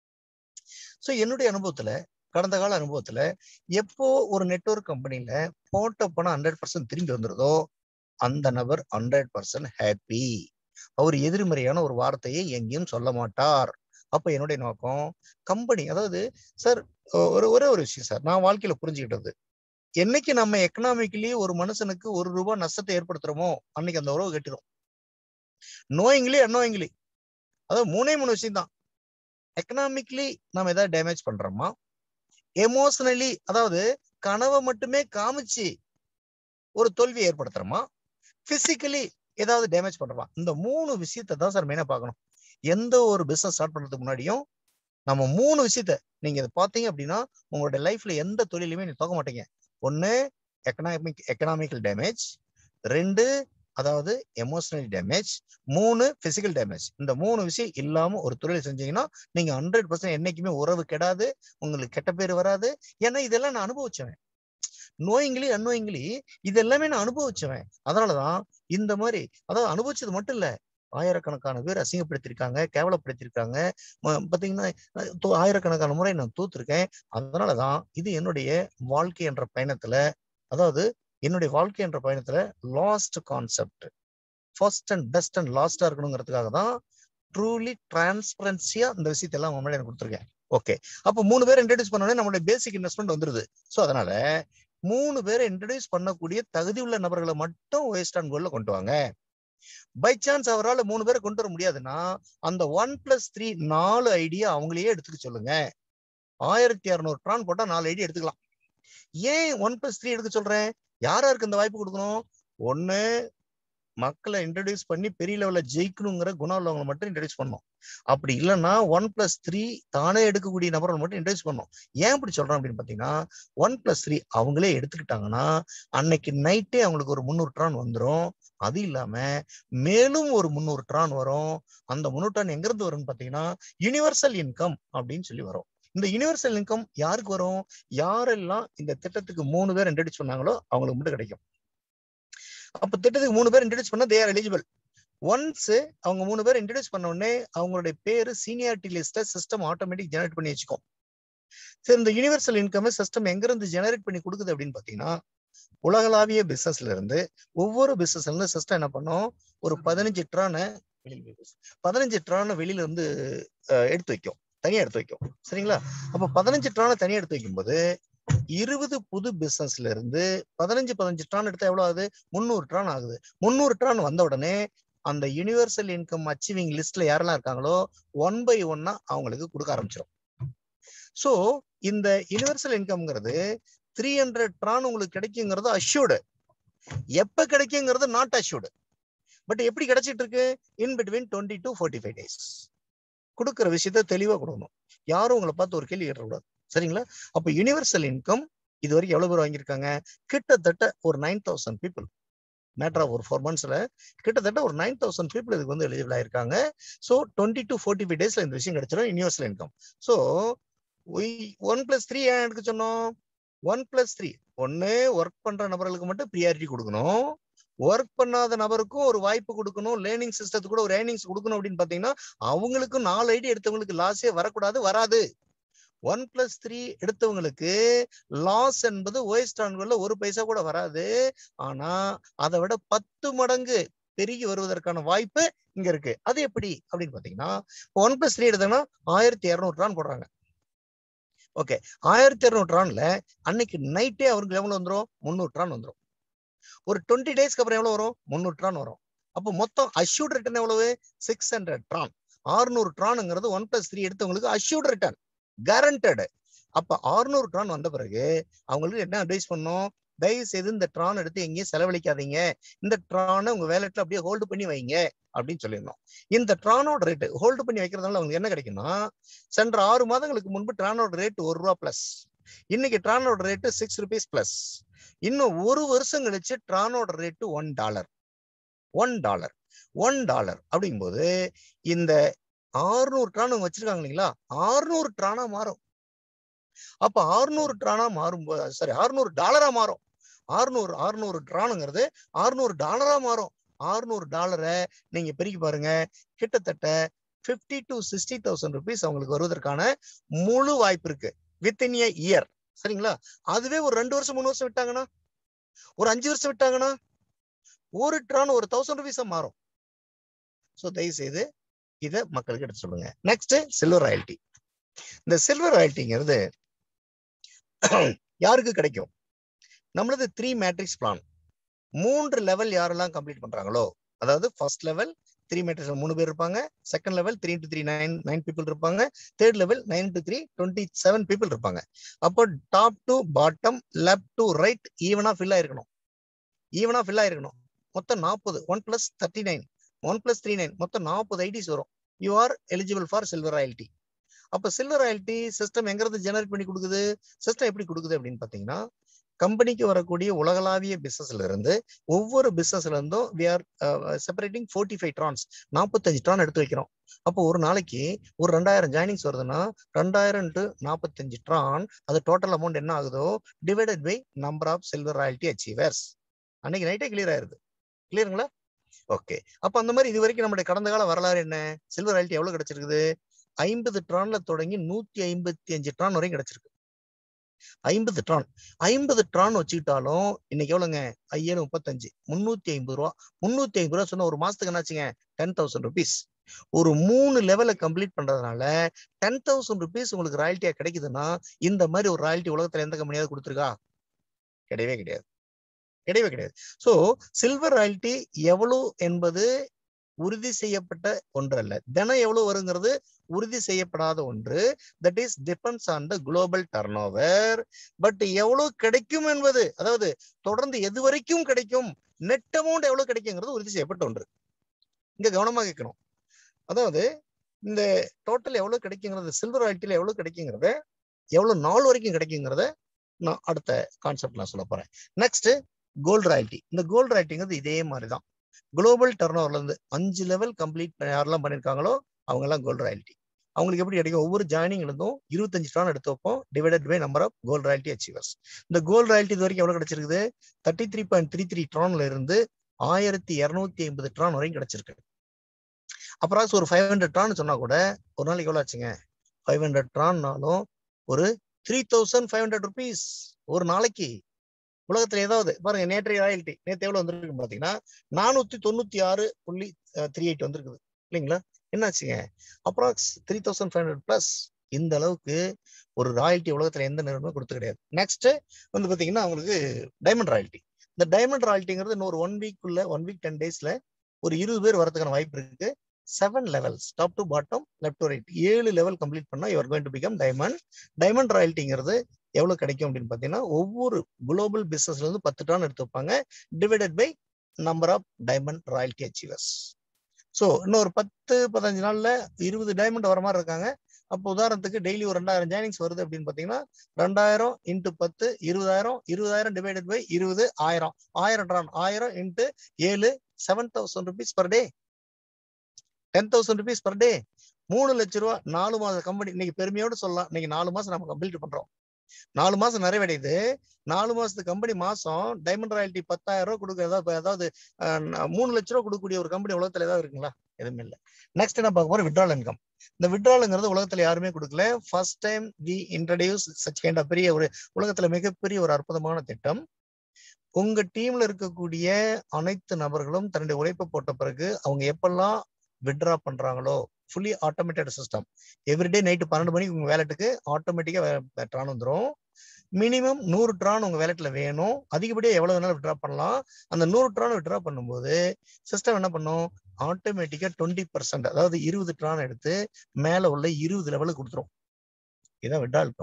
ஸோ என்னுடைய அனுபவத்துல கடந்த கால அனுபவத்துல எப்போ ஒரு நெட்ஒர்க் கம்பெனில போட்ட பணம் ஹண்ட்ரட் பர்சன்ட் திரும்பி வந்துருதோ அந்த நபர் ஹண்ட்ரட் பர்சன்ட் ஹாப்பி அவர் எதிர்மறையான ஒரு வார்த்தையை எங்கேயும் சொல்ல மாட்டார் அப்ப என்னுடைய நோக்கம் கம்பெனி அதாவது சார் ஒரு ஒரே ஒரு விஷயம் சார் நான் வாழ்க்கையில புரிஞ்சுக்கிட்டது என்னைக்கு நம்ம எக்கனாமிக்கலி ஒரு மனுஷனுக்கு ஒரு ரூபாய் நஷ்டத்தை ஏற்படுத்துறோமோ அன்னைக்கு அந்த உறவு கட்டிடும் நோயிங்களி அந்நோயிங்களி அதாவது மூணே மூணு விஷயம் தான் எக்கனாமிக்கலி நம்ம ஏதாவது டேமேஜ் பண்றோமா எமோஷனலி அதாவது கனவை மட்டுமே காமிச்சு ஒரு தோல்வியை ஏற்படுத்துறோமா பிசிக்கலி ஏதாவது டேமேஜ் பண்றோமா இந்த மூணு விஷயத்தை தான் சார் மெயினா பார்க்கணும் எந்த ஒரு பிசினஸ் ஸ்டார்ட் பண்றதுக்கு முன்னாடியும் நம்ம மூணு விஷயத்த நீங்க இதை பார்த்தீங்க அப்படின்னா உங்களோட லைஃப்ல எந்த தொழிலுமே நீங்க தோக்க மாட்டீங்க ஒன்னு எக்கனாமிக் எக்கனாமிக்கல் டேமேஜ் ரெண்டு அதாவது எமோஷனல் டேமேஜ் மூணு பிசிக்கல் டேமேஜ் இந்த மூணு விஷயம் இல்லாம ஒரு தொழில் செஞ்சீங்கன்னா நீங்க ஹண்ட்ரட் பர்சன்ட் என்னைக்குமே உறவு கெடாது உங்களுக்கு கெட்ட பேர் வராது ஏன்னா இதெல்லாம் நான் அனுபவிச்சவன் நோயிங்களி அந்நோயிங்களி இது எல்லாமே நான் அனுபவிச்சவன் அதனாலதான் இந்த மாதிரி அதாவது அனுபவிச்சது மட்டும் இல்ல ஆயிரக்கணக்கான பேர் அசிங்கப்படுத்திருக்காங்க கேவலப்படுத்திருக்காங்க பாத்தீங்கன்னா ஆயிரக்கணக்கான முறை நான் தூத்துருக்கேன் அதனாலதான் இது என்னுடைய வாழ்க்கை என்ற பயணத்துல அதாவது என்னுடைய வாழ்க்கை என்ற பயணத்துல last concept first and best and லாஸ்டா இருக்கணுங்கிறதுக்காக தான் ட்ரூலி டிரான்ஸ்பரன்சியா இந்த விஷயத்த எல்லாம் முன்னாடி எனக்கு கொடுத்துருக்கேன் ஓகே அப்போ மூணு பேர் இன்ட்ரடியூஸ் பண்ணோடனே நம்மளுடைய பேசிக் இன்வெஸ்ட்மெண்ட் வந்துருது ஸோ அதனால மூணு பேரை இன்ட்ரடியூஸ் பண்ணக்கூடிய தகுதி உள்ள நபர்களை மட்டும் வேஸ்ட் அண்ட் கோல்ல கொண்டு வாங்க பை சான்ஸ் அவரால் மூணு பேரை கொண்டு வர முடியாதுன்னா அந்த ஒன் பிளஸ் த்ரீ நாலு ஐடியா அவங்களையே எடுத்துக்க சொல்லுங்க ஆயிரத்தி இரநூறு ட்ரான் போட்டா நாலு ஐடியா எடுத்துக்கலாம் ஏன் ஒன் பிளஸ் த்ரீ எடுக்க சொல்றேன் யார் யாருக்கு இந்த வாய்ப்பு கொடுக்கணும் ஒண்ணு மக்களை இன்ட்ரடியூஸ் பண்ணி பெரிய லெவல்ல ஜெயிக்கணுங்கிற குணம் உள்ளவங்களை மட்டும் இன்ட்ரடியூஸ் பண்ணணும் அப்படி இல்லைன்னா ஒன் பிளஸ் த்ரீ தானே எடுக்கக்கூடிய நபர்கள் மட்டும் இன்ட்ரடியூஸ் பண்ணணும் ஏன் இப்படி சொல்றேன் அப்படின்னு பாத்தீங்கன்னா ஒன் பிளஸ் த்ரீ அவங்களே எடுத்துக்கிட்டாங்கன்னா அன்னைக்கு நைட்டே அவங்களுக்கு ஒரு முந்நூறு ட்ரான் வந்துடும் அது இல்லாம மேலும் ஒரு முந்நூறு ட்ரான் வரும் அந்த முந்நூறு ட்ரான் எங்க இருந்து வரும்னு பாத்தீங்கன்னா யூனிவர்சல் இன்கம் அப்படின்னு சொல்லி வரும் இந்த யூனிவர்சல் இன்கம் யாருக்கு வரும் யாரெல்லாம் இந்த திட்டத்துக்கு மூணு பேர் இன்ட்ரடியூஸ் பண்ணாங்களோ அவங்களுக்கு மட்டும் கிடைக்கும் அப்ப திட்டத்துக்கு மூணு பேர் இன்ட்ரடியூஸ் பண்ணா தேர் எலிஜிபிள் ஒன்ஸ் அவங்க மூணு பேர் இன்ட்ரடியூஸ் பண்ண உடனே அவங்களுடைய பேரு சீனியாரிட்டி லிஸ்ட சிஸ்டம் ஆட்டோமேட்டிக் ஜெனரேட் பண்ணி வச்சுக்கோம் சரி இந்த யூனிவர்சல் இன்கம் சிஸ்டம் எங்க இருந்து ஜெனரேட் பண்ணி கொடுக்குது அப்படின்னு பாத்தீங்கன்னா உலகளாவிய பிசினஸ்ல இருந்து ஒவ்வொரு பிசினஸ்ல இருந்து சிஸ்டம் என்ன பண்ணும் ஒரு பதினஞ்சு ட்ரான பதினஞ்சு ட்ரான வெளியில இருந்து எடுத்து வைக்கும் தனியா எடுத்து வைக்கும் சரிங்களா அப்ப பதினஞ்சு ட்ரான தனியா எடுத்து வைக்கும்போது இருபது புது பிசினஸ்ல இருந்து பதினஞ்சு பதினஞ்சு ட்ரான் எடுத்தா எவ்வளவு ஆகுது முந்நூறு ட்ரான் ஆகுது முந்நூறு ட்ரான் வந்த உடனே அந்த யூனிவர்சல் இன்கம் அச்சீவிங் லிஸ்ட்ல யாரெல்லாம் இருக்காங்களோ ஒன் பை ஒன்னா அவங்களுக்கு கொடுக்க ஆரம்பிச்சிடும் சோ இந்த யூனிவர்சல் இன்கம்ங்கிறது த்ரீ ஹண்ட்ரட் ட்ரான் உங்களுக்கு கிடைக்குங்கிறது அஷ்யூர்டு எப்ப கிடைக்குங்கிறது நாட் அஷ்யூர்டு பட் எப்படி கிடைச்சிட்டு இருக்கு in between twenty to forty five days கொடுக்குற விஷயத்த தெளிவா கொடுக்கணும் யாரும் உங்களை பார்த்து ஒரு கேள்வி கேட்டக்கூடாது சரிங்களா அப்ப யூனிவர்சல் இன்கம் இது வரைக்கும் எவ்வளவு பேர் வாங்கியிருக்காங்க கிட்டத்தட்ட ஒரு nine thousand people matter of ஒரு ஃபோர் மந்த்ஸ்ல கிட்டத்தட்ட ஒரு நைன் தௌசண்ட் பீப்புள் இதுக்கு வந்து எலிஜிபிள் ஆயிருக்காங்க so twenty to forty five டேஸ்ல இந்த விஷயம் கிடைச்சிடும் universal income so one plus three ஏன் எடுக்க சொன்னோம் ஒன் பிளஸ் த்ரீ ஒன்னு ஒர்க் பண்ற நபர்களுக்கு மட்டும் ப்ரியாரிட்டி கொடுக்கணும் ஒர்க் பண்ணாத நபருக்கும் ஒரு வாய்ப்பு கொடுக்கணும் லேர்னிங் சிஸ்டத்துக்கு கூட ஒரு ஏர்னிங்ஸ் கொடுக்கணும் அப்படின்னு பாத்தீங்கன்னா அவங்களுக்கும் நாலு ஐடி எடுத்தவங்களுக்கு லாஸே வரக்கூடாது வராது ஒன் பிளஸ் த்ரீ எடுத்தவங்களுக்கு லாஸ் என்பது ஓஎஸ்டான்கள்ல ஒரு பைசா கூட வராது ஆனா அதை விட பத்து மடங்கு பெருகி வருவதற்கான வாய்ப்பு இங்க இருக்கு அது எப்படி அப்படின்னு பாத்தீங்கன்னா ஒன் பிளஸ் த்ரீ எடுத்தோம்னா ஆயிரத்தி இரநூறு ரான் போடுறாங்க ஓகே ஆயிரத்தி இரநூறு ட்ரான்ல அன்னைக்கு நைட்டே அவருக்கு எவ்வளவு வந்துடும் முந்நூறு ட்ரான் வந்துடும் ஒரு டுவெண்ட்டி டேஸ்க்கு அப்புறம் எவ்வளவு வரும் முந்நூறு ட்ரான் வரும் அப்போ மொத்தம் அஷ்யூட் ரிட்டர்ன் எவ்வளவு சிக்ஸ் ஹண்ட்ரட் ட்ரான் ஆறுநூறு ட்ரானுங்கிறது ஒன் பிளஸ் த்ரீ எடுத்தவங்களுக்கு அஷ்யூட் ரிட்டர்ன் கேரண்டட் அப்ப ஆறுநூறு ட்ரான் வந்த பிறகு அவங்களுக்கு என்ன அட்வைஸ் பண்ணோம் தயவு செய்து இந்த ட்ரான் எடுத்து எங்கேயும் செலவழிக்காதீங்க இந்த ட்ரானை உங்க வேலெட்ல அப்படியே ஹோல்டு பண்ணி வைங்க அப்படின்னு சொல்லியிருந்தோம் இந்த ட்ரானோட ரேட் ஹோல்டு பண்ணி வைக்கிறதுனால உங்களுக்கு என்ன கிடைக்கும்னா சென்ற ஆறு மாதங்களுக்கு முன்பு ட்ரானோட ரேட் ஒரு ரூபா பிளஸ் இன்னைக்கு ட்ரானோட ரேட்டு சிக்ஸ் ருபீஸ் பிளஸ் இன்னும் ஒரு வருஷம் கழிச்சு ட்ரானோட rate one dollar one dollar one dollar அப்படிங்கும்போது இந்த ஆறுநூறு ட்ரான் வச்சிருக்காங்க இல்லைங்களா ஆறுநூறு ட்ரானா மாறும் அப்ப ஆறுநூறு ட்ரானா மாறும் சாரி ஆறுநூறு டாலரா மாறும் ஆறுநூறு ஆறுநூறு ட்ரானுங்கிறது ஆறுநூறு டாலரா மாறும் ஆறுநூறு டாலரை நீங்க பெருக்கி பாருங்க கிட்டத்தட்ட fifty to sixty thousand rupees அவங்களுக்கு வருவதற்கான முழு வாய்ப்பு இருக்கு வித்தின் ஏ இயர் சரிங்களா அதுவே ஒரு ரெண்டு வருஷம் மூணு வருஷம் விட்டாங்கன்னா ஒரு அஞ்சு வருஷம் விட்டாங்கன்னா ஒரு ட்ரான் ஒரு தௌசண்ட் ருபீஸா மாறும் ஸோ தயவு செய்து இதை மக்களுக்கு எடுத்து சொல்லுங்க நெக்ஸ்ட் சில்வர் ராயல்டி இந்த சில்வர் ராயல்ட்டிங்கிறது யாருக்கு கிடைக்கும் நம்மளது த்ரீ மேட்ரிக்ஸ் பிளான் மூன்று லெவல் யாரெல்லாம் கம்ப்ளீட் பண்றாங்களோ அதாவது ஃபர்ஸ்ட் லெவல் த்ரீ மேட்ரிக்ஸ் மூணு பேர் இருப்பாங்க second level three to three nine nine people இருப்பாங்க third level nine to three twenty seven people இருப்பாங்க அப்போ top to bottom left to right ஈவனா ஃபில் ஆயிருக்கணும் ஈவனா ஃபில் ஆயிருக்கணும் மொத்தம் நாற்பது one plus thirty nine one plus three nine மொத்தம் நாற்பது ஐடிஸ் வரும் you are eligible for silver royalty அப்ப சில்வர் ராயல்டி சிஸ்டம் எங்கிருந்து ஜெனரேட் பண்ணி கொடுக்குது சிஸ்டம் எப்படி கொடுக்குது அப்படின்னு பாத்தீங்கன்னா கம்பெனிக்கு வரக்கூடிய உலகளாவிய பிசினஸ்ல இருந்து ஒவ்வொரு பிசினஸ்ல இருந்தும் we are separating forty five Trons நாற்பத்தஞ்சு ட்ரான் எடுத்து வைக்கிறோம் அப்போ ஒரு நாளைக்கு ஒரு ரெண்டாயிரம் ஜாயினிங்ஸ் வருதுன்னா ரெண்டாயிரம் டு நாற்பத்தஞ்சு ட்ரான் அது டோட்டல் அமௌண்ட் என்ன ஆகுதோ divided by number of silver royalty achievers அன்னைக்கு நைட்டே கிளியர் ஆயிருது கிளியருங்களா ஓகே அப்ப அந்த மாதிரி இது வரைக்கும் நம்மளுடைய கடந்த கால வரலாறு என்ன சில்வர் ராயல்டி எவ்வளவு கிடைச்சிருக்குது ஐம்பது ட்ரான்ல தொடங்கி நூத்தி ஐம்பத்தி அஞ்சு ட்ரான் வரையும் கிடைச்சிருக்கு ஐம்பது ட்ரான் ஐம்பது ட்ரான் வச்சுக்கிட்டாலும் இன்னைக்கு எவ்வளவுங்க ஐயாயிரம் முப்பத்தஞ்சு முன்னூத்தி ஐம்பது ரூபா முன்னூத்தி ஐம்பது ரூபா சொன்னா ஒரு மாசத்துக்கு என்னாச்சுங்க டென் தௌசண்ட் ருபீஸ் ஒரு மூணு லெவலை கம்ப்ளீட் பண்றதுனால டென் தௌசண்ட் ருபீஸ் உங்களுக்கு ராயல்ட்டியா கிடைக்குதுன்னா இந்த மாதிரி ஒரு ராயல்ட்டி உலகத்துல எந்த கம்பெனியாவது கொடுத்துருக்கா கிடையவே கிடையாது கிடையவே கிடையாது சோ சில்வர் ராயல்ட்டி எவ்வளவு என்பது உறுதி செய்யப்பட்ட ஒன்று அல்ல தினம் எவ்வளவு வருங்கிறது உறுதி செய்யப்படாத ஒன்று that is depends on the global turnover but எவ்வளவு கிடைக்கும் என்பது அதாவது தொடர்ந்து எது வரைக்கும் கிடைக்கும் நெட் அமௌண்ட் எவ்வளவு கிடைக்குங்கிறது உறுதி செய்யப்பட்ட ஒன்று இங்க கவனமா கேட்கணும் அதாவது இந்த டோட்டல் எவ்வளவு கிடைக்குங்கிறது சில்வர் ராயல்ட்டில எவ்வளவு கிடைக்குங்கிறத எவ்வளவு நாள் வரைக்கும் கிடைக்குங்கிறத நான் அடுத்த கான்செப்ட் நான் சொல்ல போறேன் நெக்ஸ்ட் கோல்டு ராயல்ட்டி இந்த கோல்டு ராயல்ட்டிங்கிறது இதே மாதிரி தான் குளோபல் டர்ன் ஓவர்ல இருந்து அஞ்சு லெவல் கம்ப்ளீட் யாரெல்லாம் பண்ணிருக்காங்களோ அவங்க எல்லாம் கோல்டு ராயல்ட்டி அவங்களுக்கு எப்படி கிடைக்கும் ஒவ்வொரு ஜாயினிங் இருந்தும் இருபத்தஞ்சு டான் எடுத்து வைப்போம் divided by number of gold royalty achievers இந்த கோல்டு ராயல்ட்டி இது வரைக்கும் எவ்வளவு கிடைச்சிருக்குது thirty three point three three ட்ரான்ல இருந்து ஆயிரத்தி இருநூத்தி ஐம்பது ட்ரான் வரைக்கும் கிடைச்சிருக்கு அப்புறம் ஒரு ஃபைவ் ஹண்ட்ரட் ட்ரான் சொன்னா கூட ஒரு நாளைக்கு எவ்வளவு ஆச்சுங்க ஃபைவ் ஹண்ட்ரட் ட்ரான்னாலும் ஒரு three thousand five hundred rupees ஒரு நாளைக்கு உலகத்துல ஏதாவது பாருங்க நேற்றைய ராயல்ட்டி நேற்று எவ்வளவு வந்திருக்கு பாத்தீங்கன்னா நானூத்தி தொண்ணூத்தி ஆறு புள்ளி த்ரீ எயிட் வந்திருக்குது இல்லைங்களா என்னாச்சுங்க approx three thousand five hundred plus இந்த அளவுக்கு ஒரு ராயல்ட்டி உலகத்துல எந்த நிறுவனமும் கொடுத்து கிடையாது நெக்ஸ்ட் வந்து பாத்தீங்கன்னா அவங்களுக்கு டைமண்ட் ராயல்ட்டி இந்த டைமண்ட் ராயல்ட்டிங்கிறது இன்னொரு ஒன் வீக்குள்ள ஒன் வீக் டென் டேஸ்ல ஒரு இருபது பேர் வரதுக்கான வாய்ப்பு இருக்கு seven levels top to bottom left to right ஏழு லெவல் கம்ப்ளீட் பண்ணா your going to become diamond diamond ராயல்ட்டிங்கிறது எவ்வளவு கிடைக்கும் அப்படின்னு பாத்தீங்கன்னா ஒவ்வொரு குளோபல் பிசினஸ்ல இருந்து பத்து டான் எடுத்து வைப்பாங்க divided by number of diamond royalty achievers so இன்னும் ஒரு பத்து பதினஞ்சு நாள்ல இருபது டைமண்ட் வர மாதிரி இருக்காங்க அப்போ உதாரணத்துக்கு டெய்லி ஒரு ரெண்டாயிரம் ஜாயினிங்ஸ் வருது அப்படின்னு பாத்தீங்கன்னா ரெண்டாயிரம் இன்ட்டு பத்து இருபதாயிரம் இருபதாயிரம் டிவைடட் பை இருபது ஆயிரம் ஆயிரம் ட்ரான் ஆயிரம் இன்ட்டு ஏழு seven thousand rupees per day ten thousand rupees per day மூணு லட்ச ரூபா நாலு மாச கம்பெனி இன்னைக்கு பெருமையோடு சொல்லலாம் இன்னைக்கு நாலு மாசம் நம்ம கம்ப்ளீட் பண்றோம் நாலு மாசம் நிறைவடையுது நாலு மாசத்துக்கு கம்பெனி மாசம் டைமண்ட் ராயல்ட்டி பத்தாயிரம் ரூபாய் கொடுக்க ஏதாவது அதாவது மூணு லட்ச ரூபா கொடுக்கக்கூடிய ஒரு கம்பெனி உலகத்துல ஏதாவது இருக்குங்களா எதுவுமே இல்லை நெக்ஸ்ட் என்ன பார்க்க போறோம் விட்ரால் இன்கம் இந்த விட்ராலுங்கிறது உலகத்துல யாருமே கொடுக்கல first time we introduce such kind of பெரிய ஒரு உலகத்துல மிகப்பெரிய ஒரு அற்புதமான திட்டம் உங்க டீம்ல இருக்கக்கூடிய அனைத்து நபர்களும் தன்னுடைய உழைப்பை போட்ட பிறகு அவங்க எப்பெல்லாம் விட்ரா பண்றாங்களோ fully automated system everyday night பன்னெண்டு மணிக்கு உங்க வேலெட்டுக்கு ஆட்டோமேட்டிக்கா ட்ரான் வந்துடும் மினிமம் நூறு ட்ரான் உங்க வேலெட்ல வேணும் அதிகப்படியாக எவ்வளவு வேணாலும் விட்ரா பண்ணலாம் அந்த நூறு ட்ரான் விட்ரா பண்ணும்போது சிஸ்டம் என்ன பண்ணும் ஆட்டோமேட்டிக்கா டுவெண்ட்டி பர்சன்ட் அதாவது இருபது ட்ரான் எடுத்து மேல உள்ள இருபது லெவலுக்கு கொடுத்துரும் இதான் விட்ரா இருக்கும்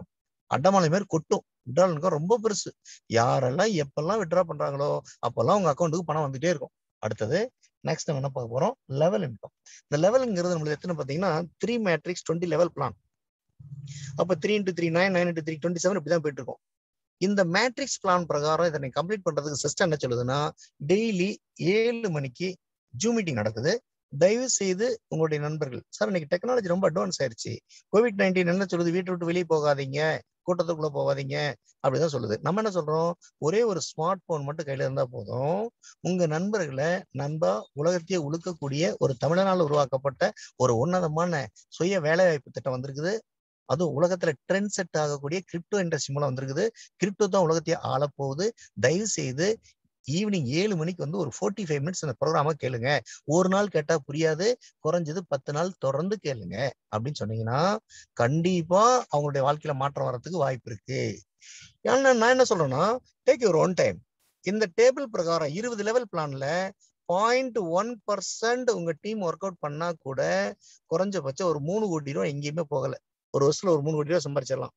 அட்டமாலை மாதிரி கொட்டும் விட்ரால் இன்கம் ரொம்ப பெருசு யாரெல்லாம் எப்பெல்லாம் விட்ரா பண்றாங்களோ அப்பெல்லாம் உங்க அக்கௌண்ட்டுக்கு பணம் வந்துட்டே இருக்கும் அடுத்தது நெக்ஸ்ட் நம்ம என்ன பார்க்க போறோம் லெவல் இன்கம் இந்த லெவலுங்கிறது நம்மளுக்கு எத்தனை பார்த்தீங்கன்னா three matrix twenty level plan அப்ப three into three nine nine into three twenty seven இப்படிதான் போயிட்டு இருக்கும் இந்த மேட்ரிக்ஸ் பிளான் பிரகாரம் இதை நீங்க கம்ப்ளீட் பண்றதுக்கு சிஸ்டம் என்ன சொல்லுதுன்னா டெய்லி ஏழு மணிக்கு ஜூம் மீட்டிங் நடக்குது தயவு செய்து உங்களுடைய நண்பர்கள் சார் இன்னைக்கு டெக்னாலஜி ரொம்ப அட்வான்ஸ் ஆயிருச்சு கோவிட் நைன்டீன் என்ன சொல்லுது வீட்டை விட்டு வெளியே போகாதீங்க கூட்டத்துக்குள்ள போகாதீங்க அப்படிதான் சொல்லுது நம்ம என்ன சொல்றோம் ஒரே ஒரு ஸ்மார்ட் போன் மட்டும் கையில இருந்தா போதும் உங்க நண்பர்களை நண்பா உலகத்தையே உழுக்கக்கூடிய ஒரு தமிழனால் உருவாக்கப்பட்ட ஒரு உன்னதமான சுய வேலைவாய்ப்பு திட்டம் வந்திருக்குது அதுவும் உலகத்துல ட்ரெண்ட் செட் ஆகக்கூடிய கிரிப்டோ இண்டஸ்ட்ரி மூலம் வந்திருக்குது கிரிப்டோ தான் உலகத்தையே ஆளப்போகுது தயவு செய்து ஈவினிங் ஏழு மணிக்கு வந்து ஒரு ஃபோர்ட்டி ஃபைவ் மினிட்ஸ் அந்த ப்ரோக்ராம கேளுங்க ஒரு நாள் கேட்டா புரியாது குறைஞ்சது பத்து நாள் தொடர்ந்து கேளுங்க அப்படின்னு சொன்னீங்கன்னா கண்டிப்பா அவங்களுடைய வாழ்க்கையில மாற்றம் வர்றதுக்கு வாய்ப்பு இருக்கு ஏன்னா நான் என்ன சொல்றேன்னா டேக் யுவர் ஒன் டைம் இந்த டேபிள் பிரகாரம் இருபது லெவல் பிளான்ல பாயிண்ட் ஒன் பர்சன்ட் உங்க டீம் ஒர்க் அவுட் பண்ணா கூட குறைஞ்சபட்சம் ஒரு மூணு கோடி ரூபா எங்கேயுமே போகல ஒரு வருஷத்துல ஒரு மூணு கோடி ரூபா சம்பாரிச்சிடலாம்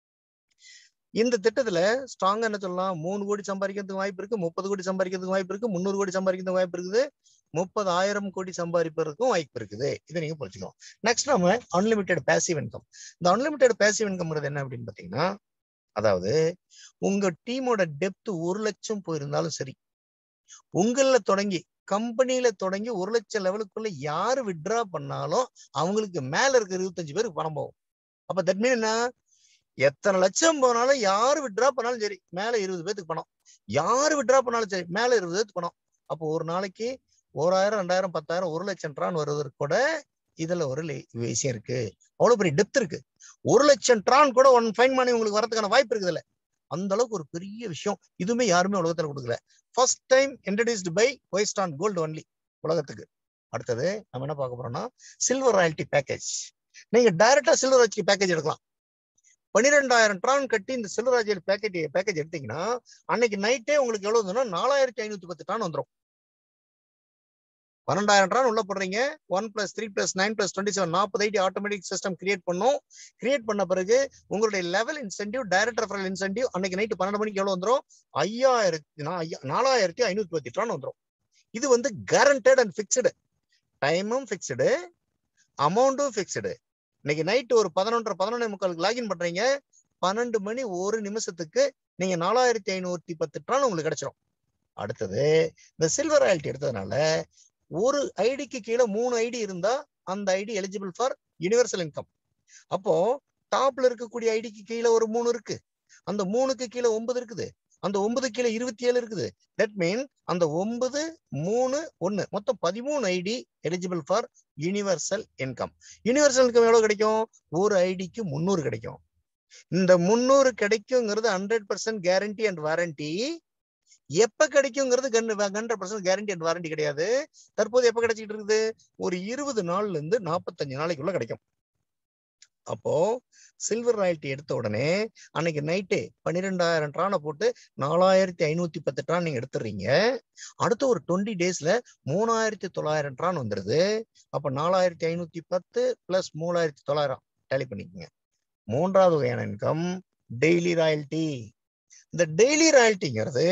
இந்த திட்டத்துல ஸ்ட்ராங்கா என்ன சொல்லலாம் மூணு கோடி சம்பாதிக்கிறதுக்கு வாய்ப்பு இருக்கு முப்பது கோடி சம்பாதிக்கிறதுக்கு வாய்ப்பு இருக்கு முந்நூறு கோடி சம்பாதிக்கிறதுக்கு வாய்ப்பு இருக்குது முப்பதாயிரம் கோடி சம்பாதிப்பதற்கும் வாய்ப்பு இருக்குது இதை நீங்க புரிஞ்சுக்கணும் நெக்ஸ்ட் நம்ம அன்லிமிட்டெட் பேசிவ் இன்கம் இந்த அன்லிமிட்டெட் பேசிவ் இன்கம்ங்கிறது என்ன அப்படின்னு பாத்தீங்கன்னா அதாவது உங்க டீமோட டெப்த் ஒரு லட்சம் போயிருந்தாலும் சரி உங்கள தொடங்கி கம்பெனியில தொடங்கி ஒரு லட்சம் லெவலுக்குள்ள யாரு விட்ரா பண்ணாலும் அவங்களுக்கு மேல இருக்க இருபத்தஞ்சு பேருக்கு பணம் போகும் அப்ப தட் மீன் என்ன எத்தனை லட்சம் போனாலும் யாரு விட்ரா பண்ணாலும் சரி மேல இருபது பேத்துக்கு பணம் யாரு விட்ரா பண்ணாலும் சரி மேல இருபது பேத்துக்கு பணம் அப்போ ஒரு நாளைக்கு ஓராயிரம் ரெண்டாயிரம் பத்தாயிரம் ஒரு லட்சம் ட்ரான் வருவதற்கு கூட இதுல ஒரு விஷயம் இருக்கு அவ்வளவு பெரிய டெப்த் இருக்கு ஒரு லட்சம் ட்ரான் கூட ஒன் ஃபைன் மணி உங்களுக்கு வரதுக்கான வாய்ப்பு இருக்குதுல்ல அந்த அளவுக்கு ஒரு பெரிய விஷயம் இதுவுமே யாருமே உலகத்துல கொடுக்கல ஃபர்ஸ்ட் டைம் இன்ட்ரடியூஸ்டு பை ஒய்ஸ்டான் கோல்டு ஒன்லி உலகத்துக்கு அடுத்தது நம்ம என்ன பார்க்க போறோம்னா சில்வர் ராயல்டி பேக்கேஜ் நீங்க டைரக்டா சில்வர் ராயல்டி பேக்கேஜ் எடுக்கலாம் பன்னிரெண்டாயிரம் ட்ரான் கட்டி இந்த சில்வர் ராஜ்யல் பேக்கேஜ் பேக்கேஜ் எடுத்தீங்கன்னா அன்னைக்கு நைட்டே உங்களுக்கு எவ்வளவு வந்துடும் நாலாயிரத்தி ஐநூத்தி பத்து ட்ரான் வந்துடும் பன்னெண்டாயிரம் ட்ரான் உள்ள போடுறீங்க one plus three plus nine plus twenty seven நாற்பது ஐடி ஆட்டோமேட்டிக் சிஸ்டம் கிரியேட் பண்ணும் கிரியேட் பண்ண பிறகு உங்களுடைய level incentive direct referral incentive அன்னைக்கு நைட்டு பன்னெண்டு மணிக்கு எவ்வளவு வந்துடும் ஐயாயிரத்தி நாலாயிரத்தி ஐநூத்தி பத்து ட்ரான் வந்துடும் இது வந்து கேரண்டட் அண்ட் பிக்ஸ்டு டைமும் பிக்ஸ்டு அமௌண்ட்டும் பிக்ஸ்டு இன்னைக்கு நைட்டு ஒரு பதினொன்றரை பதினொன்னே முக்காலுக்கு லாகின் பண்றீங்க பன்னெண்டு மணி ஒரு நிமிஷத்துக்கு நீங்க நாலாயிரத்தி ஐநூத்தி பத்து ட்ரான் உங்களுக்கு கிடைச்சிரும் அடுத்தது இந்த சில்வர் ராயல்ட்டி எடுத்ததுனால ஒரு ஐடிக்கு கீழே மூணு ஐடி இருந்தா அந்த ID eligible for universal income அப்போ டாப்ல இருக்கக்கூடிய ஐடிக்கு கீழே ஒரு மூணு இருக்கு அந்த மூணுக்கு கீழே ஒன்பது இருக்குது அந்த ஒன்பது கீழே இருபத்தி ஏழு இருக்குது தட் மீன் அந்த ஒன்பது மூணு ஒன்னு மொத்தம் பதிமூணு ID eligible for universal income universal income எவ்வளவு கிடைக்கும் ஒரு ஐடிக்கு முந்நூறு கிடைக்கும் இந்த முந்நூறு கிடைக்குங்கிறது hundred percent guarantee and warranty எப்ப கிடைக்குங்கிறது hundred percent guarantee and warranty கிடையாது தற்போது எப்ப கிடைச்சிட்டு இருக்குது ஒரு இருபது நாள்ல இருந்து நாற்பத்தஞ்சு நாளைக்குள்ள கிடைக்கும் அப்போ சில்வர் ராயல்ட்டி எடுத்த உடனே அன்னைக்கு நைட்டே பன்னிரெண்டாயிரம் ட்ரானை போட்டு நாலாயிரத்தி ஐநூத்தி பத்து ட்ரான் நீங்க எடுத்துடுறீங்க அடுத்த ஒரு டுவெண்ட்டி டேஸ்ல மூணாயிரத்தி தொள்ளாயிரம் ட்ரான் வந்துருது அப்ப நாலாயிரத்தி ஐநூத்தி பத்து பிளஸ் மூணாயிரத்தி தொள்ளாயிரம் டேலி பண்ணிக்கோங்க மூன்றாவது வகையான இன்கம் டெய்லி ராயல்ட்டி இந்த டெய்லி ராயல்ட்டிங்கிறது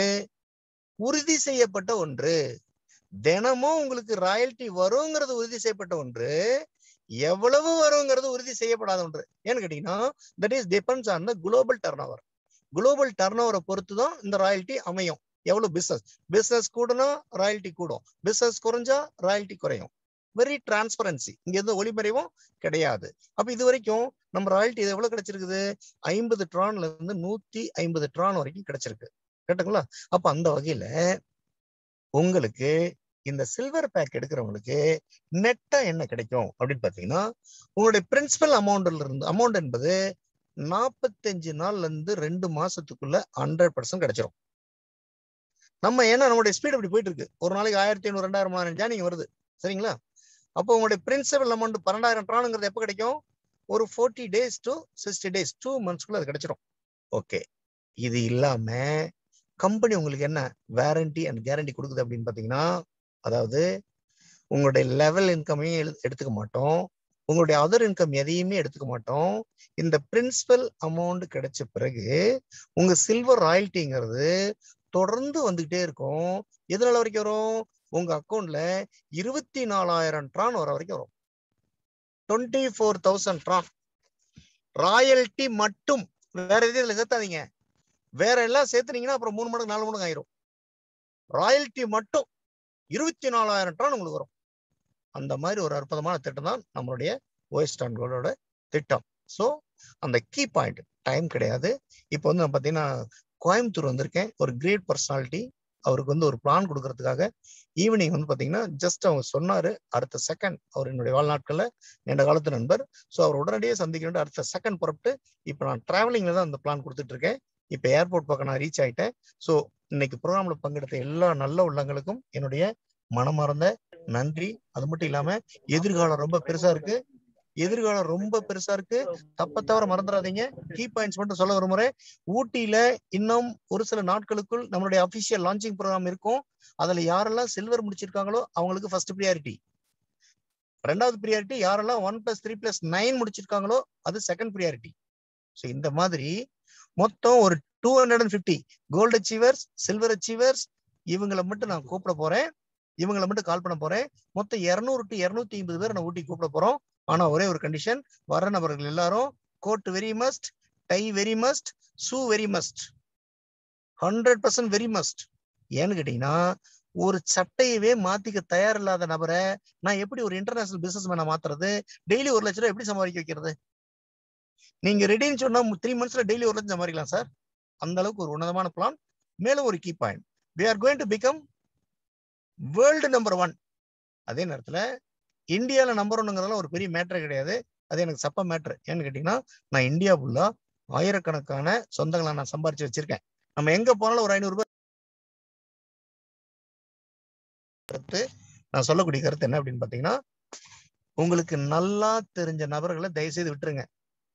உறுதி செய்யப்பட்ட ஒன்று தினமும் உங்களுக்கு ராயல்ட்டி வருங்கிறது உறுதி செய்யப்பட்ட ஒன்று எவ்வளவு வருங்கிறது உறுதி செய்யப்படாத ஒன்று ஏன்னு கேட்டீங்கன்னா that is depends on the global turnover global turn ஓவரை பொறுத்து தான் இந்த ராயல்ட்டி அமையும் எவ்வளவு பிசினஸ் பிசினஸ் கூடனா ராயல்ட்டி கூடும் பிசினஸ் குறைஞ்சா ராயல்ட்டி குறையும் வெரி டிரான்ஸ்பரன்சி இங்க எந்த ஒளிமறைவும் கிடையாது அப்ப இது வரைக்கும் நம்ம ராயல்ட்டி எவ்வளவு கிடைச்சிருக்குது ஐம்பது ட்ரான்ல இருந்து நூத்தி ஐம்பது ட்ரான் வரைக்கும் கிடைச்சிருக்கு கேட்டுங்களா அப்ப அந்த வகையில உங்களுக்கு இந்த சில்வர் பேக் எடுக்கிறவங்களுக்கு நெட்டா என்ன கிடைக்கும் அப்படின்னு பாத்தீங்கன்னா உங்களுடைய பிரின்சிபல் அமௌண்ட்ல இருந்து அமௌண்ட் என்பது நாற்பத்தஞ்சு நாள்ல இருந்து ரெண்டு மாசத்துக்குள்ள ஹண்ட்ரட் பர்சன்ட் கிடைச்சிரும் நம்ம ஏன்னா நம்மளுடைய ஸ்பீட் அப்படி போயிட்டு இருக்கு ஒரு நாளைக்கு ஆயிரத்தி ஐநூறு ரெண்டாயிரம் மூணாயிரம் ஜானிங் வருது சரிங்களா அப்போ உங்களுடைய பிரின்சிபல் அமௌண்ட் பன்னெண்டாயிரம் ட்ரானுங்கிறது எப்போ கிடைக்கும் ஒரு forty days to sixty days two மந்த்ஸ்க்குள்ள அது கிடைச்சிரும் ஓகே இது இல்லாம கம்பெனி உங்களுக்கு என்ன வேரண்டி அண்ட் கேரண்டி கொடுக்குது அப்படின்னு பாத்தீங்கன்னா அதாவது உங்களுடைய லெவல் இன்கமையும் எடுத்துக்க மாட்டோம் உங்களுடைய அதர் இன்கம் எதையுமே எடுத்துக்க மாட்டோம் இந்த பிரின்சிபல் அமௌண்ட் கிடைச்ச பிறகு உங்க சில்வர் ராயல்ட்டிங்கிறது தொடர்ந்து வந்துகிட்டே இருக்கும் எதனால வரைக்கும் வரும் உங்க அக்கௌண்ட்ல இருபத்தி நாலாயிரம் ட்ரான் வர வரைக்கும் வரும் twenty four thousand Tron royalty மட்டும் வேற எதுவும் இதுல சேர்த்தாதீங்க வேற எல்லாம் சேர்த்துனீங்கன்னா அப்புறம் மூணு மடங்கு நாலு மடங்கு ஆயிரும் ராயல்ட்டி மட்டும் இருபத்தி நாலாயிரம் டன் உங்களுக்கு வரும் அந்த மாதிரி ஒரு அற்புதமான திட்டம் தான் நம்மளுடைய ஓஎஸ்டான் கோல்டோட திட்டம் ஸோ அந்த கீ பாயிண்ட் டைம் கிடையாது இப்போ வந்து நான் பார்த்தீங்கன்னா கோயம்புத்தூர் வந்திருக்கேன் ஒரு கிரேட் பர்சனாலிட்டி அவருக்கு வந்து ஒரு பிளான் கொடுக்கறதுக்காக ஈவினிங் வந்து பார்த்தீங்கன்னா ஜஸ்ட் அவங்க சொன்னாரு அடுத்த செகண்ட் அவர் என்னுடைய வாழ்நாட்களில் நீண்ட காலத்து நண்பர் ஸோ அவர் உடனடியே சந்திக்கணும் அடுத்த செகண்ட் புறப்பட்டு இப்போ நான் டிராவலிங்ல தான் அந்த பிளான் கொடுத்துட்டு இருக்கேன் இப்போ ஏர்போர்ட் பக்கம் நான் ரீச் ஆயிட்டேன் ஸோ இன்னைக்கு ப்ரோக்ராம்ல பங்கெடுத்த எல்லா நல்ல உள்ளங்களுக்கும் என்னுடைய மனமார்ந்த நன்றி அது மட்டும் இல்லாம எதிர்காலம் ரொம்ப பெருசா இருக்கு எதிர்காலம் ரொம்ப பெருசா இருக்கு தப்ப தவிர மறந்துடாதீங்க கீ பாயிண்ட்ஸ் மட்டும் சொல்ல விரும்புறேன் ஊட்டியில இன்னும் ஒரு சில நாட்களுக்குள் நம்மளுடைய அபிஷியல் லான்ச்சிங் ப்ரோக்ராம் இருக்கும் அதுல யாரெல்லாம் சில்வர் முடிச்சிருக்காங்களோ அவங்களுக்கு ஃபர்ஸ்ட் ப்ரியாரிட்டி ரெண்டாவது ப்ரியாரிட்டி யாரெல்லாம் one plus three plus nine முடிச்சிருக்காங்களோ அது செகண்ட் ப்ரியாரிட்டி ஸோ இந்த மாதிரி மொத்தம் ஒரு two hundred and fifty gold achievers silver achievers இவங்களை மட்டும் நான் கூப்பிட போறேன் இவங்களை மட்டும் கால் பண்ண போறேன் மொத்தம் இருநூறு டு இருநூத்தி ஐம்பது பேர் நான் ஊட்டி கூப்பிட போறோம் ஆனா ஒரே ஒரு கண்டிஷன் வர நபர்கள் எல்லாரும் coat very must tie very must shoe very must hundred percent very must ஏன்னு கேட்டீங்கன்னா ஒரு சட்டையவே மாத்திக்க தயார் இல்லாத நபரை நான் எப்படி ஒரு இன்டர்நேஷனல் பிசினஸ் மேன மாத்துறது டெய்லி ஒரு லட்ச ரூபாய் எப்படி சம்பாதிக்க வைக்கிறது நீங்க ரெடின்னு சொன்னா த்ரீ மந்த்ஸ்ல டெய்லி ஒரு லட்சம் சம்பாதிக்கலாம் சார் அந்த அளவுக்கு ஒரு உன்னதமான பிளான் மேலும் ஒரு key point we are going to become world number one அதே நேரத்துல இந்தியால நம்பர் ஒன்னுங்கிறதுல ஒரு பெரிய மேட்ரே கிடையாது அது எனக்கு சப்ப மேட்ரு ஏன்னு கேட்டீங்கன்னா நான் இந்தியா ஃபுல்லா ஆயிரக்கணக்கான சொந்தங்களை நான் சம்பாரிச்சு வச்சிருக்கேன் நம்ம எங்க போனாலும் ஒரு ஐநூறு ரூபாய் கருத்து நான் சொல்லக்கூடிய கருத்து என்ன அப்படின்னு பாத்தீங்கன்னா உங்களுக்கு நல்லா தெரிஞ்ச நபர்களை தயவுசெய்து விட்டுருங்க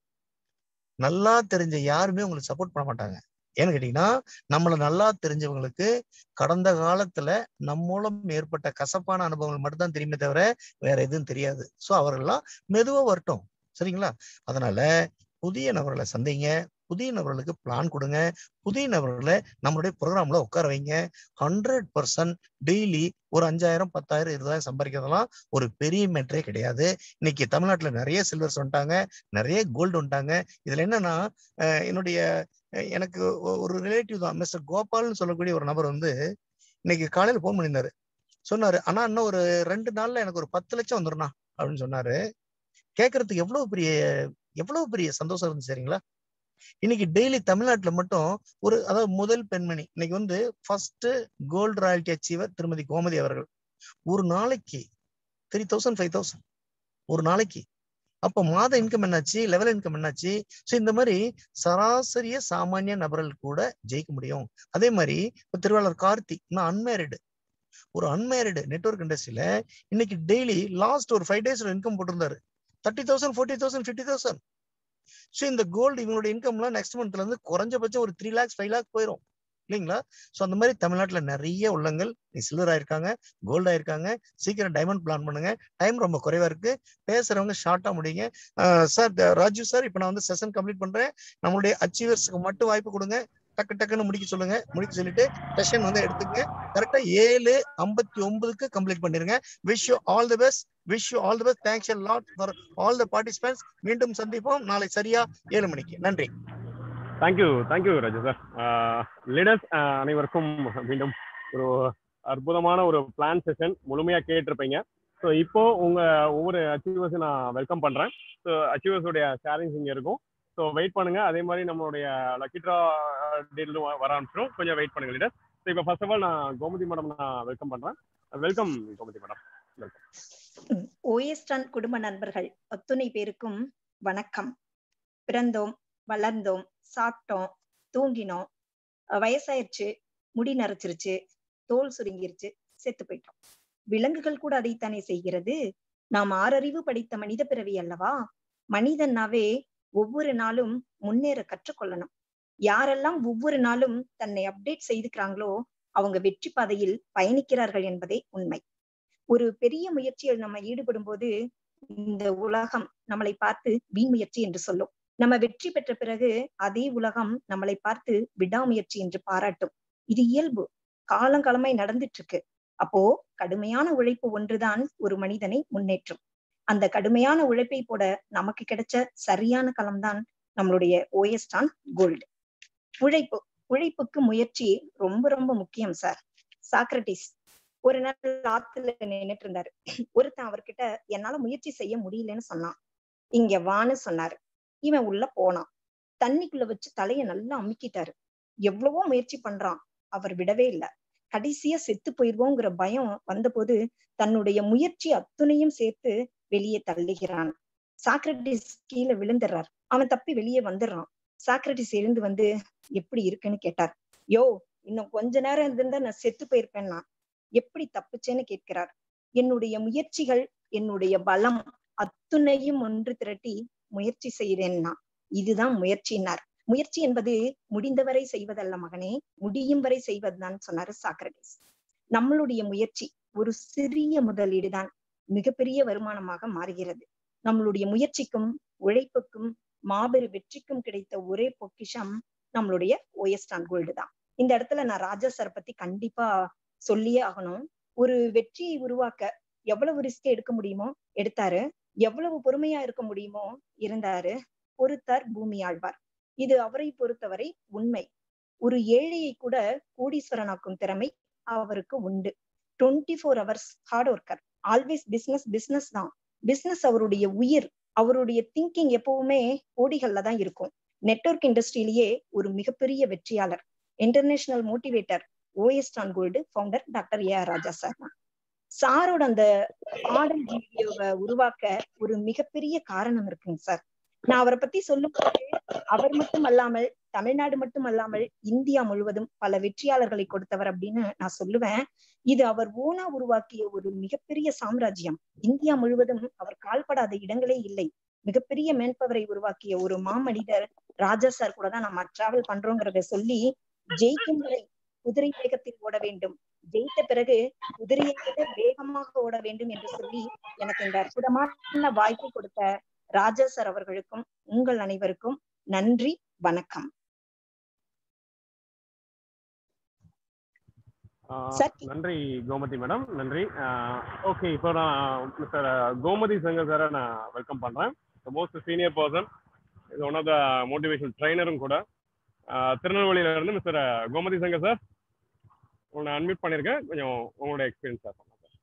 நல்லா தெரிஞ்ச யாருமே உங்களுக்கு சப்போர்ட் பண்ண மாட்டாங்க ஏன்னு கேட்டீங்கன்னா நம்மள நல்லா தெரிஞ்சவங்களுக்கு கடந்த காலத்துல நம்ம மூலம் ஏற்பட்ட கசப்பான அனுபவங்கள் மட்டும்தான் தெரியுமே தவிர வேற எதுவும் தெரியாது சோ அவர்கள்லாம் மெதுவா வரட்டும் சரிங்களா அதனால புதிய நபர்களை சந்திங்க புதிய நபர்களுக்கு பிளான் கொடுங்க புதிய நபர்களை நம்மளுடைய ப்ரோக்ராம்ல உட்கார வைங்க ஹண்ட்ரட் பர்சன்ட் டெய்லி ஒரு அஞ்சாயிரம் பத்தாயிரம் இருபதாயிரம் சம்பாதிக்கிறதெல்லாம் ஒரு பெரிய மேட்டரே கிடையாது இன்னைக்கு தமிழ்நாட்டுல நிறைய சில்வர்ஸ் வந்துட்டாங்க நிறைய கோல்டு வந்துட்டாங்க இதுல என்னன்னா என்னுடைய எனக்கு ஒரு ரிலேட்டிவ் தான் மிஸ்டர் கோபால்னு சொல்லக்கூடிய ஒரு நபர் வந்து இன்னைக்கு காலையில போன் பண்ணியிருந்தாரு சொன்னாரு ஆனா இன்னும் ஒரு ரெண்டு நாள்ல எனக்கு ஒரு பத்து லட்சம் வந்துடும்ண்ணா அப்படின்னு சொன்னாரு கேட்கறதுக்கு எவ்வளவு பெரிய எவ்வளவு பெரிய சந்தோஷம் இருந்துச்சு சரிங்களா இன்னைக்கு டெய்லி தமிழ்நாட்டுல மட்டும் ஒரு அதாவது முதல் பெண்மணி இன்னைக்கு வந்து ஃபர்ஸ்ட் கோல்டு ராயல்டி அச்சீவர் திருமதி கோமதி அவர்கள் ஒரு நாளைக்கு த்ரீ தௌசண்ட் ஃபைவ் தௌசண்ட் ஒரு நாளைக்கு அப்ப மாத இன்கம் என்னாச்சு லெவல் இன்கம் என்னாச்சு ஸோ இந்த மாதிரி சராசரிய சாமானிய நபர்கள் கூட ஜெயிக்க முடியும் அதே மாதிரி இப்ப திருவாளர் கார்த்தி நான் அன்மேரிடு ஒரு அன்மேரிடு நெட்ஒர்க் இண்டஸ்ட்ரியில இன்னைக்கு டெய்லி லாஸ்ட் ஒரு ஃபைவ் டேஸ் இன்கம் போட்டிருந்தாரு thirty thousand forty thousand fifty thousand so இந்த கோல்டு இவங்களோட இன்கம்லாம் நெக்ஸ்ட் மந்த்ல இருந்து குறைஞ்சபட்சம் ஒரு த்ரீ லேக்ஸ் ஃபைவ் லேக்ஸ் போயிடும் இல்லைங்களா ஸோ அந்த மாதிரி தமிழ்நாட்டுல நிறைய உள்ளங்கள் சில்வர் ஆயிருக்காங்க கோல்டு ஆயிருக்காங்க சீக்கிரம் டைமண்ட் பிளான் பண்ணுங்க டைம் ரொம்ப குறைவா இருக்கு பேசுறவங்க ஷார்ட்டா முடியுங்க சார் ராஜு சார் இப்போ நான் வந்து செஷன் கம்ப்ளீட் பண்றேன் நம்மளுடைய அச்சீவர்ஸ்க்கு மட்டும் வாய்ப்பு கொடுங்க டக்கு டக்குன்னு முடிக்க சொல்லுங்க முடிக்க சொல்லிட்டு செஷன் வந்து எடுத்துங்க கரெக்டா ஏழு ஐம்பத்தி ஒன்பதுக்கு கம்ப்ளீட் பண்ணிருங்க wish you all the best wish you all the best thanks lot for all the participants மீண்டும் சந்திப்போம் நாளை சரியா ஏழு மணிக்கு நன்றி thank you thank you Raju sir leaders அனைவருக்கும் மீண்டும் ஒரு அற்புதமான ஒரு பிளான் செஷன் முழுமையா கேட்டிருப்பீங்க ஸோ இப்போ உங்க ஒவ்வொரு அச்சீவர்ஸும் நான் வெல்கம் பண்றேன் ஸோ அச்சீவர்ஸோடைய ஷேரிங்ஸ் இங்க இருக்கும் ஸோ வெயிட் பண்ணுங்க அதே மாதிரி நம்மளுடைய லக்கிட்ரா டீலும் வர ஆரம்பிச்சிடும் கொஞ்சம் வெயிட் பண்ணுங்க லீடர் ஸோ இப்போ ஃபர்ஸ்ட் ஆஃப் ஆல் நான் கோமதி மேடம் நான் வெல்கம் பண்றேன் வெல்கம் கோமதி மேடம் ஓஎஸ்டான் குடும்ப நண்பர்கள் அத்துணை பேருக்கும் வணக்கம் பிறந்தோம் வளர்ந்தோம் சாப்பிட்டோம் தூங்கினோம் வயசாயிருச்சு முடி நரைச்சிருச்சு தோல் சுருங்கிருச்சு செத்து போயிட்டோம் விலங்குகள் கூட அதைத்தானே செய்கிறது நாம் ஆறறிவு படித்த மனித பிறவி அல்லவா மனிதன்னாவே ஒவ்வொரு நாளும் முன்னேற கற்றுக்கொள்ளணும் யாரெல்லாம் ஒவ்வொரு நாளும் தன்னை அப்டேட் செய்துக்கிறாங்களோ அவங்க வெற்றி பாதையில் பயணிக்கிறார்கள் என்பதே உண்மை ஒரு பெரிய முயற்சியில் நம்ம ஈடுபடும் போது இந்த உலகம் நம்மளை பார்த்து வீண் முயற்சி என்று சொல்லும் நம்ம வெற்றி பெற்ற பிறகு அதே உலகம் நம்மளை பார்த்து விடாமுயற்சி என்று பாராட்டும் இது இயல்பு காலங்காலமாய் நடந்துட்டு இருக்கு அப்போ கடுமையான உழைப்பு ஒன்றுதான் ஒரு மனிதனை முன்னேற்றும் அந்த கடுமையான உழைப்பை போட நமக்கு கிடைச்ச சரியான களம்தான் நம்மளுடைய ஓஎஸ்டான் கோல்டு உழைப்பு உழைப்புக்கு முயற்சி ரொம்ப ரொம்ப முக்கியம் சார் சாக்ரட்டிஸ் ஒரு நாள் ஆத்துல நின்னுட்டு இருந்தாரு ஒருத்தன் அவர்கிட்ட என்னால முயற்சி செய்ய முடியலன்னு சொன்னான் இங்க வான்னு சொன்னாரு இவன் உள்ள போனான் தண்ணிக்குள்ள வச்சு தலைய நல்லா அமுக்கிட்டாரு எவ்வளவோ முயற்சி பண்றான் அவர் விடவே இல்லை கடைசியா செத்து போயிருவோங்கிற பயம் வந்தபோது தன்னுடைய முயற்சி அத்துணையும் சேர்த்து வெளியே தள்ளுகிறான் சாக்ரட்டிஸ் கீழே விழுந்துடுறார் அவன் தப்பி வெளியே வந்துடுறான் சாக்ரட்டிஸ் எழுந்து வந்து எப்படி இருக்குன்னு கேட்டார் யோ இன்னும் கொஞ்ச நேரம் இருந்திருந்தா நான் செத்து போயிருப்பேன்னா எப்படி தப்பிச்சேன்னு கேட்கிறார் என்னுடைய முயற்சிகள் என்னுடைய பலம் அத்துணையும் ஒன்று திரட்டி முயற்சி செய்கிறேன்னா இதுதான் முயற்சினார் முயற்சி என்பது முடிந்தவரை செய்வதல்ல மகனே முடியும் வரை செய்வதுதான் சொன்னாரு சாக்ரட்டிஸ் நம்மளுடைய முயற்சி ஒரு சிறிய முதலீடுதான் மிகப்பெரிய வருமானமாக மாறுகிறது நம்மளுடைய முயற்சிக்கும் உழைப்புக்கும் மாபெரும் வெற்றிக்கும் கிடைத்த ஒரே பொக்கிஷம் நம்மளுடைய ஓஎஸ்டான் கோல்டு தான் இந்த இடத்துல நான் ராஜா சார் பத்தி கண்டிப்பா சொல்லியே ஆகணும் ஒரு வெற்றியை உருவாக்க எவ்வளவு ரிஸ்க் எடுக்க முடியுமோ எடுத்தாரு எவ்வளவு பொறுமையா இருக்க முடியுமோ இருந்தாரு பொறுத்தார் பூமி ஆழ்வார் இது அவரை பொறுத்தவரை உண்மை ஒரு ஏழையை கூட கோடீஸ்வரனாக்கும் திறமை அவருக்கு உண்டு twenty four hours hard worker always business business தான் பிசினஸ் அவருடைய உயிர் அவருடைய திங்கிங் எப்பவுமே கோடிகள்ல தான் இருக்கும் நெட்ஒர்க் இண்டஸ்ட்ரியிலேயே ஒரு மிகப்பெரிய வெற்றியாளர் இன்டர்நேஷனல் மோட்டிவேட்டர் ஓஎஸ்டான் gold founder doctor A R Raja sir தான் சாரோட அந்த பாடல் வீடியோவை உருவாக்க ஒரு மிகப்பெரிய காரணம் இருக்குங்க சார் நான் அவரை பத்தி சொல்லும் போது அவர் மட்டும் அல்லாமல் தமிழ்நாடு மட்டும் அல்லாமல் இந்தியா முழுவதும் பல வெற்றியாளர்களை கொடுத்தவர் அப்படின்னு நான் சொல்லுவேன் இது அவர் ஓனா உருவாக்கிய ஒரு மிகப்பெரிய சாம்ராஜ்யம் இந்தியா முழுவதும் அவர் கால்படாத இடங்களே இல்லை மிகப்பெரிய மேன்பவரை உருவாக்கிய ஒரு மாமனிதர் ராஜா சார் கூட தான் நம்ம டிராவல் பண்றோங்கிறத சொல்லி ஜெயிக்கும் வரை குதிரை வேகத்தில் ஓட வேண்டும் ஜெயித்த பிறகு குதிரையை விட வேகமாக ஓட வேண்டும் என்று சொல்லி எனக்கு இந்த அற்புதமான வாய்ப்பு கொடுத்த ராஜா சார் அவர்களுக்கும் உங்கள் அனைவருக்கும் நன்றி வணக்கம் Sir. நன்றி கோமதி மேடம் நன்றி ஓகே இப்போ நான் மிஸ்டர் கோமதி சங்கர் சாரை நான் வெல்கம் பண்றேன் மோஸ்ட் சீனியர் பர்சன் இது ஒன் ஆஃப் த மோட்டிவேஷன் ட்ரைனரும் கூட ஆஹ் திருநெல்வேலியில இருந்து மிஸ்டர் கோமதி சங்கர் சார் உங்களை அன்மியூட் பண்ணியிருக்கேன் கொஞ்சம் உங்களோட experience sir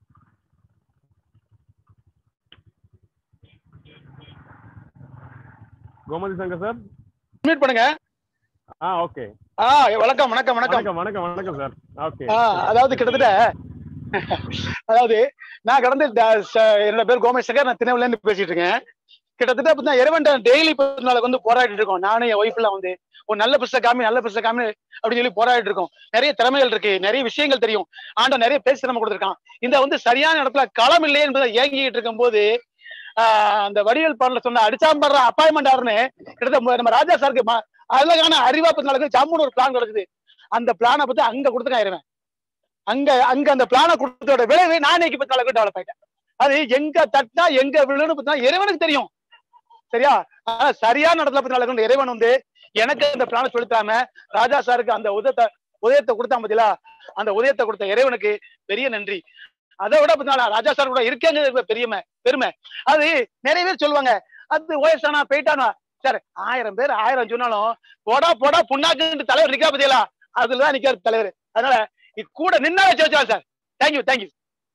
Gomathi Shankar sir meet பண்ணுங்க ஆ ஓகே ஆ வணக்கம் வணக்கம் வணக்கம் வணக்கம் வணக்கம் வணக்கம் சார் ஓகே ஆ, அதாவது கிட்டத்தட்ட அதாவது நான் கடந்து ட- ச- என்னோட பேர் கோமேஷ் சங்கர் நான் திருநெல்வேலில இருந்து பேசிட்டு இருக்கேன் கிட்டத்தட்ட பார்த்தா இறைவன் டெய்லி நாளுக்கு வந்து போராடிட்டு இருக்கோம் நானும் என் ஒய்ஃப் எல்லாம் வந்து ஒரு நல்ல புஸ்தக காமி நல்ல புஸ்தக காமி அப்படின்னு சொல்லி போராடிட்டு இருக்கோம் நிறைய திறமைகள் இருக்கு நிறைய விஷயங்கள் தெரியும் ஆண்டவன் நிறைய பேசி நம்ம கொடுத்துருக்கான் இந்த வந்து சரியான இடத்துல களம் இல்லையே என்பதை ஏங்கிட்டு இருக்கும்போது ஆஹ் அந்த வடிவேல் பாடல சொன்ன அடிச்சாம்படுற அப்பாயின்மெண்ட் ஆறுன்னு கிட்டத்தட்ட நம்ம ராஜா சாருக்கு ம- அழகான அறிவா பத்தி நடக்குது ஜம்முன்னு ஒரு பிளான் நடக்குது அந்த பிளானை பத்தி அங்க கொடுத்துருக்கான் இறைவன் அங்க அங்க அந்த பிளானை கொடுத்தோட விளைவு நான் இன்னைக்கு பத்தி அளவுக்கு டெவலப் ஆயிட்டேன் அது எங்க தட்டினா எங்க விழுன்னு பத்தினா இறைவனுக்கு தெரியும் சரியா ஆனா சரியான இடத்துல பத்தி நடக்கணும் இறைவன் வந்து எனக்கு அந்த பிளானை சொல்லித்தாம ராஜா சாருக்கு அந்த உதயத்தை உதயத்தை கொடுத்தான் பாத்தீங்களா அந்த உதயத்தை கொடுத்த இறைவனுக்கு பெரிய நன்றி அதை விட பார்த்தீங்களா ராஜா சார் கூட இருக்கேங்கிறது பெரியமை பெருமை அது நிறைய பேர் சொல்லுவாங்க அது வயசானா போயிட்டானா சார் ஆயிரம் பேர் ஆயிரம் சொன்னாலும் போடா போடா புண்ணாக்கு தலைவர் நிக்கா பத்தியலா அதுலதான் நிக்காரு தலைவர் அதனால இது கூட நின்னா வச்சு வச்சா சார் தேங்க்யூ தேங்க்யூ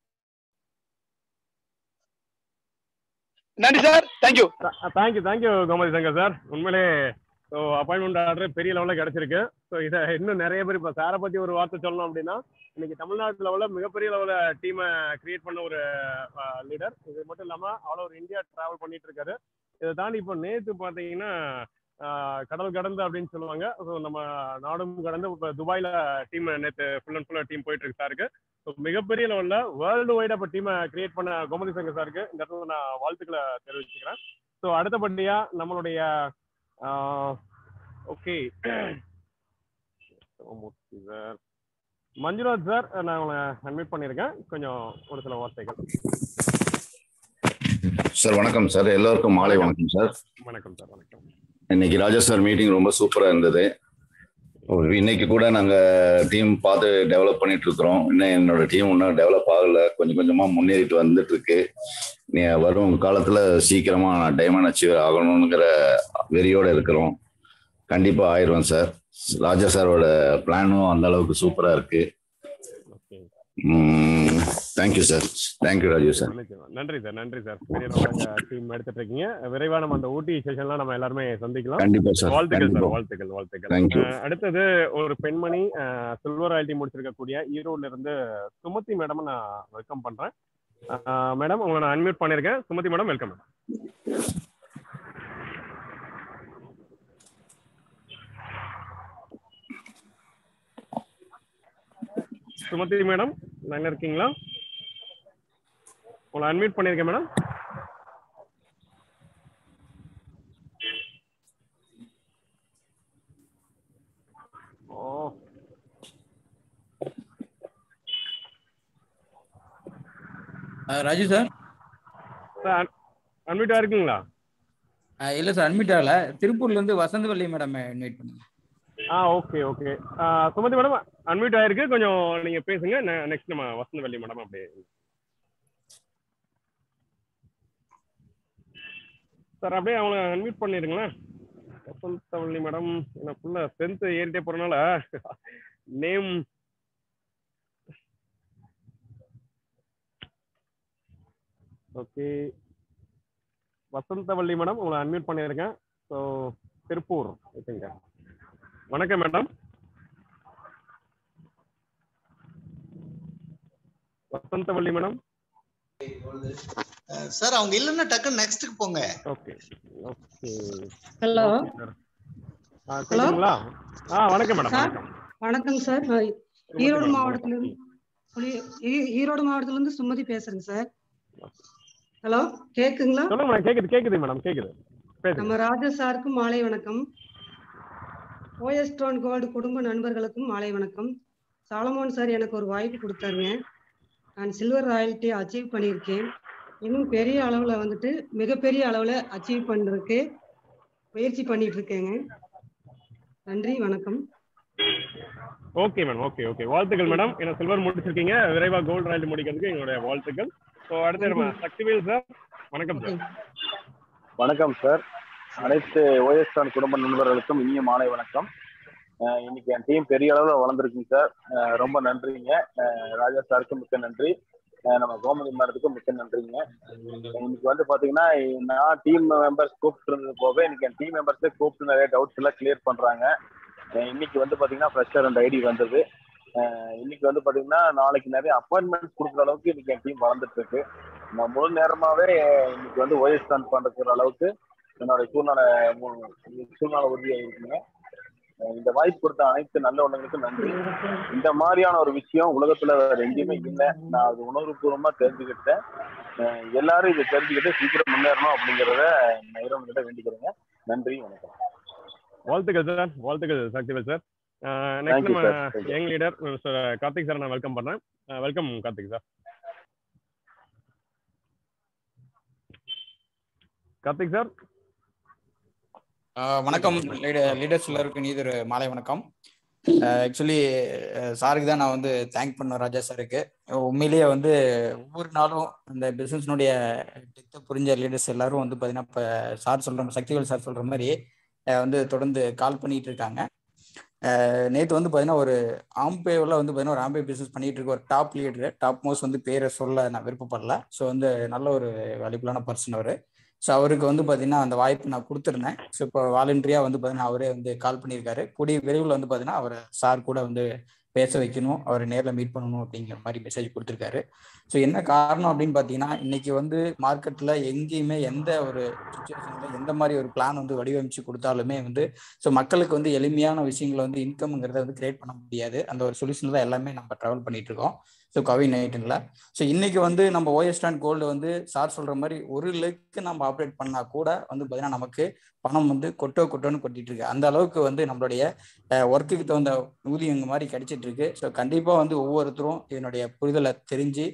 நன்றி sir thank you thank you thank you Gomathi Shankar sir உண்மையிலே ஸோ அப்பாயின்மெண்ட் ஆர்டர் பெரிய லெவலில் கிடைச்சிருக்கு ஸோ இதை இன்னும் நிறைய பேர் இப்போ சாரை பற்றி ஒரு வார்த்தை சொல்லணும் அப்படின்னா இன்னைக்கு தமிழ்நாட்டு லெவலில் மிகப்பெரிய லெவலில் டீமை கிரியேட் பண்ண ஒரு லீடர் இது மட்டும் இல்லாமல் அவ்வளோ ஒரு இந்தியா ட்ராவல் பண்ணிட்டு இருக்காரு இதை தாண்டி இப்போ நேற்று பார்த்தீங்கன்னா ஆஹ், கடல் கடந்து அப்படின்னு சொல்லுவாங்க ஸோ நம்ம நாடும் கடந்து இப்போ துபாயில் டீம் நேற்று ஃபுல் அண்ட் ஃபுல்லாக டீம் போயிட்டு இருக்கு சாருக்கு ஸோ மிகப்பெரிய லெவலில் வேர்ல்டு வைடாக இப்போ டீமை கிரியேட் பண்ண கோமதி சங்கர் சாருக்கு இந்த இடத்துல நான் வாழ்த்துக்களை தெரிவிச்சுக்கிறேன் ஸோ அடுத்தபடியாக நம்மளுடைய ஓகே சார் மஞ்சுநாத் சார் நான் உங்களை அட்மிட் பண்ணியிருக்கேன் கொஞ்சம் ஒரு சில வார்த்தைகள் சார் வணக்கம் சார் எல்லோருக்கும் மாலை வணக்கம் சார் வணக்கம் சார் வணக்கம் இன்னைக்கு ராஜா சார் மீட்டிங் ரொம்ப சூப்பராக இருந்தது ஒரு இன்னைக்கு கூட நாங்கள் டீம் பார்த்து டெவலப் பண்ணிட்டு இருக்கிறோம் இன்னும் என்னோட டீம் இன்னும் டெவலப் ஆகலை கொஞ்சம் கொஞ்சமாக முன்னேறிட்டு வந்துட்டு இருக்கு நீ வரும் காலத்தில் சீக்கிரமாக நான் டைமண்ட் அச்சீவர் ஆகணுங்கிற வெறியோட இருக்கிறோம் கண்டிப்பாக ஆயிடுவேன் சார் ராஜா சாரோட பிளானும் அந்த அளவுக்கு சூப்பராக இருக்கு okay thank you sir thank you Raju sir நிச்சயமா. நன்றி சார் நன்றி சார் பெரிய அளவுல டீம் எடுத்துட்டு இருக்கீங்க விரைவா நம்ம அந்த ஊட்டி செஷன்லாம் நம்ம எல்லாருமே சந்திக்கலாம் கண்டிப்பா சார் வாழ்த்துக்கள் சார் கண்டிப்பா வாழ்த்துக்கள் வாழ்த்துக்கள் Thank you. அஹ் அடுத்தது ஒரு பெண்மணி சில்வர் ஆயில்டி முடிச்சிருக்கக்கூடிய ஈரோட்ல இருந்து சுமதி மேடம் நான் வெல்கம் பண்றேன் மேடம் உங்களை நான் அன்மியூட் பண்ணிருக்கேன் Sumathi madam welcome madam Sumathi madam லைன்ல இருக்கீங்களா உங்களை அன்மியூட் பண்ணிருக்கேன் மேடம் ஓ அஹ் ராஜு சார் சார் அன்மியூட் இருக்கீங்களா அஹ் இல்ல சார் அட்மிட் ஆகல திருப்பூர்ல இருந்து வசந்தவல்லி மேடம் இன்வைட் பண்ணுங்க ஆ okay okay Sumathi madam unmute ஆயிருக்கு கொஞ்சம் நீங்க பேசுங்க நெக்ஸ்ட் நம்ம வசந்தவல்லி மேடம் அப்படியே சார் அப்படியே அவங்கள அன்மியூட் பண்ணிடுங்களேன் வசந்தவல்லி மேடம் எனக்கு ஃபுல்லா ஸ்ட்ரென்த் ஏறிட்டே போறனால நேம் ஓகே வசந்தவல்லி மேடம் உங்களை அன்மியூட் பண்ணியிருக்கேன் ஸோ திருப்பூர் ஓகேங்க வணக்கம் மேடம் வசந்தவல்லி மேடம் சார் அவங்க இல்லைன்னா டக்குன்னு நெக்ஸ்ட்டுக்கு போங்க ஓகே ஓகே ஹலோ ஆ கேக்குதுங்களா ஆ வணக்கம் மேடம் சார். வணக்கம் வணக்கம் சார் நான் சுமதி ஈரோடு மேடம், மாவட்டத்துல இருந்து புலி- ஈ- ஈரோடு மாவட்டத்துல இருந்து சுமதி பேசுறேங்க சார் ஹலோ கேக்குங்களா சொல்லுங்க மேடம் கேக்குது கேக்குது மேடம் கேக்குது பேசுங்க நம்ம ராஜா சாருக்கும் மாலை வணக்கம் ஓஎஸ் டோன் கோல்டு குடும்ப நண்பர்களுக்கும் மாலை வணக்கம் சாலமோன் சார் எனக்கு ஒரு வாய்ப்பு கொடுத்தாருங்க நான் சில்வர் ராயல்ட்டி அச்சீவ் பண்ணியிருக்கேன் இன்னும் பெரிய அளவுல வந்துட்டு மிகப்பெரிய அளவுல அச்சீவ் பண்றதுக்கு முயற்சி பண்ணிட்டு இருக்கேங்க நன்றி வணக்கம் ஓகே மேடம் ஓகே ஓகே வாழ்த்துக்கள் மேடம் என்ன சில்வர் முடிச்சிருக்கீங்க விரைவா கோல்டு ராயல் முடிக்கிறதுக்கு எங்களுடைய வாழ்த்துக்கள் ஸோ அடுத்து நம்ம சக்திவேல் சார் வணக்கம் சார் வணக்கம் சார் அனைத்து ஓஎஸ்ஆன் குடும்ப நண்பர்களுக்கும் இனிய மாலை வணக்கம் அஹ் இன்னைக்கு என் டீம் பெரிய அளவில் வளர்ந்துருக்குங்க சார் அஹ் ரொம்ப நன்றிங்க அஹ் ராஜா சாருக்கும் மிக்க நன்றி அஹ் நம்ம கோமதி மேடத்துக்கும் மிக்க நன்றிங்க இன்னைக்கு வந்து பாத்தீங்கன்னா நான் டீம் மெம்பர்ஸ் கூப்பிட்டு இருந்தது போக இன்னைக்கு என் டீம் மெம்பர்ஸே கூப்பிட்டு நிறைய டவுட்ஸ் எல்லாம் கிளியர் பண்றாங்க அஹ் இன்னைக்கு வந்து பாத்தீங்கன்னா ஃப்ரெஷ்ஷாக ரெண்டு ஐடி வந்தது அஹ் இன்னைக்கு வந்து பாத்தீங்கன்னா நாளைக்கு நிறைய அப்பாயின்மெண்ட்ஸ் கொடுக்குற அளவுக்கு இன்னைக்கு என் டீம் வளர்ந்துட்டு இருக்கு நான் முழு நேரமாவே இன்னைக்கு வந்து ஓஎஸ் ஸ்டாண்ட் பண்ற அளவுக்கு என்னோட சூழ்நிலை மு- சூழ்நிலை உறுதியாக இருக்குங்க அஹ் இந்த வாய்ப்பு கொடுத்த அனைத்து நல்ல உள்ளவங்களுக்கும் நன்றி இந்த மாதிரியான ஒரு விஷயம் உலகத்துல வேற எங்கேயுமே இல்லை நான் அது உணர்வுபூர்வமா தெரிஞ்சுக்கிட்டேன் அஹ் எல்லாரும் இதை தெரிஞ்சுக்கிட்டு சீக்கிரம் முன்னேறணும் அப்படிங்கிறத நான் இறைவன்கிட்ட வேண்டிக்கிறேங்க நன்றி வணக்கம் வாழ்த்துக்கள் சார் வாழ்த்துக்கள் Sakthivel sir Thank next you, நம்ம sir. Thank you. Young leader Karthik sir நான் வெல்கம் பண்றேன் welcome Karthik sir Karthik sir அஹ் வணக்கம் லீடர்ஸ் எல்லாருக்கும் நீ ஒரு மாலை வணக்கம் ஆக்சுவலி சாருக்கு தான் நான் வந்து தேங்க் பண்ணேன் ராஜா சாருக்கு உண்மையிலேயே வந்து ஒவ்வொரு நாளும் இந்த பிசினஸ்னுடைய டெத்தை புரிஞ்ச லீடர்ஸ் எல்லாரும் வந்து பார்த்தீங்கன்னா இப்போ சார் சொல்ற சக்திவேல் சார் சொல்ற மாதிரி அஹ் வந்து தொடர்ந்து கால் பண்ணிட்டு இருக்காங்க நேற்று வந்து பார்த்தீங்கன்னா ஒரு ஆம்பேவில் வந்து பார்த்தீங்கன்னா ஒரு ஆம்பே பிஸ்னஸ் பண்ணிட்டு இருக்க ஒரு டாப் லீடர் டாப் மோஸ்ட் வந்து பேரை சொல்ல நான் விருப்பப்படல ஸோ வந்து நல்ல ஒரு வேல்யூபிளான பர்சன் அவர் ஸோ அவருக்கு வந்து பார்த்தீங்கன்னா அந்த வாய்ப்பு நான் கொடுத்துருந்தேன் ஸோ இப்போ வாலண்டரியாக வந்து பார்த்தீங்கன்னா அவரே வந்து கால் பண்ணியிருக்காரு கூடிய விரைவில் வந்து பார்த்தீங்கன்னா அவரை சார் கூட வந்து பேச வைக்கணும் அவரை நேரில் மீட் பண்ணணும் அப்படிங்கிற மாதிரி மெசேஜ் கொடுத்துருக்காரு ஸோ என்ன காரணம் அப்படின்னு பார்த்தீங்கன்னா இன்னைக்கு வந்து மார்க்கெட்டில் எங்கேயுமே எந்த ஒரு சுச்சுவேஷனில் எந்த மாதிரி ஒரு பிளான் வந்து வடிவமைச்சு கொடுத்தாலுமே வந்து ஸோ மக்களுக்கு வந்து எளிமையான விஷயங்களை வந்து இன்கம்ங்கிறத வந்து கிரியேட் பண்ண முடியாது அந்த ஒரு சொல்யூஷன் தான் எல்லாமே நம்ம ட்ராவல் பண்ணிட்டு இருக்கோம் ஸோ கோவிட் நைன்டீனில் ஸோ இன்னைக்கு வந்து நம்ம ஓஎஸ் அண்ட் கோல்டு வந்து சார் சொல்ற மாதிரி ஒரு லெக்கு நம்ம ஆப்ரேட் பண்ணா கூட வந்து பார்த்தீங்கன்னா நமக்கு பணம் வந்து கொட்டோ கொட்டோன்னு கொட்டிட்டு இருக்கு அந்த அளவுக்கு வந்து நம்மளுடைய ஒர்க்குக்கு தகுந்த ஊதியம் மாதிரி கிடைச்சிட்டு இருக்கு ஸோ கண்டிப்பாக வந்து ஒவ்வொருத்தரும் இதனுடைய புரிதலை தெரிஞ்சு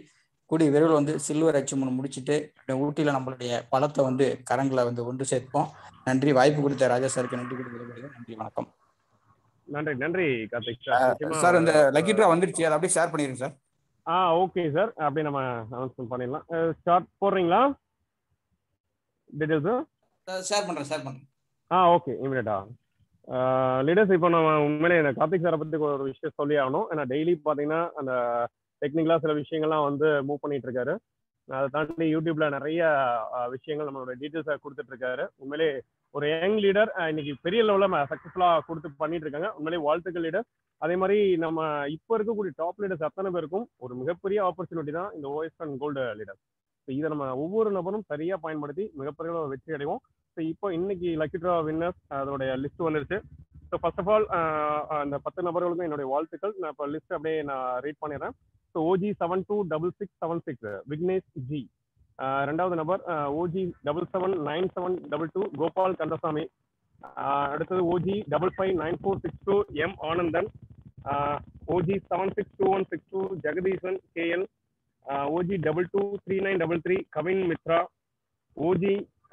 கூடிய விரைவில் வந்து சில்வர் அச்சீவ்மெண்ட் முடிச்சுட்டு ஊட்டியில் நம்மளுடைய பலத்தை வந்து கரங்களை வந்து ஒன்று சேர்ப்போம் நன்றி வாய்ப்பு கொடுத்த ராஜா சாருக்கு நன்றி கொடுக்கிறது நன்றி வணக்கம் நன்றி நன்றி கார்த்திக் சார் நிச்சயமா சார் இந்த லக்கி ட்ரா வந்துருச்சு அதை அப்படியே ஷேர் பண்ணிடுங்க சார் ஆ ஓகே சார் அப்படியே நம்ம அனௌன்ஸ்மெண்ட் பண்ணிடலாம் ஸ்டார்ட் போடுறீங்களா டீடைல்ஸ் ஷேர் பண்ணுறேன் ஷேர் பண்ணுறேன் ஆ ஓகே இமீடியட்டா லீடர்ஸ் இப்போ நம்ம உண்மையிலே இந்த கார்த்திக் சாரை பற்றி ஒரு விஷயம் சொல்லி ஆகணும் ஏன்னா டெய்லி பார்த்தீங்கன்னா அந்த டெக்னிக்கலாக சில விஷயங்கள்லாம் வந்து மூவ் பண்ணிட்டு இருக்காரு அதை தாண்டி யூடியூப்ல நிறைய அஹ், விஷயங்கள் நம்மளோட டீட்டெயில்ஸை கொடுத்துட்டு இருக்காரு உண்மையிலே ஒரு யங் லீடர் இன்னைக்கு பெரிய லெவலில் சக்ஸஸ்ஃபுல்லாக கொடுத்து பண்ணிட்டு இருக்காங்க உண்மையிலே வாழ்த்துக்கள் லீடர் அதே மாதிரி நம்ம இப்போ இருக்கக்கூடிய டாப் லீடர்ஸ் அத்தனை பேருக்கும் ஒரு மிகப்பெரிய ஆப்பர்ச்சுனிட்டி தான் இந்த ஓஎஸ் அண்ட் கோல்டு லீடர் இதை நம்ம ஒவ்வொரு நபரும் சரியா பயன்படுத்தி மிகப்பெரிய அளவு வெற்றி அடைவோம் ஸோ இப்போ இன்னைக்கு லக்கி ட்ரா வின்னர்ஸ் அதோடைய லிஸ்ட் வந்துருச்சு ஸோ ஃபர்ஸ்ட் ஆஃப் ஆல் அந்த பத்து நபர்களுக்கும் என்னுடைய வாழ்த்துக்கள் நான் இப்போ லிஸ்ட் அப்படியே நான் ரீட் பண்ணிடுறேன் so OG seven two double six seven six Vignesh ji ரெண்டாவது நபர் OG double seven nine seven double two Gopal Kandasamy ஆஹ் அடுத்தது OG double five nine four six two M Anandan OG seven six two one six two Jagadeesan KL OG double two three nine double three Kavin Mithra OG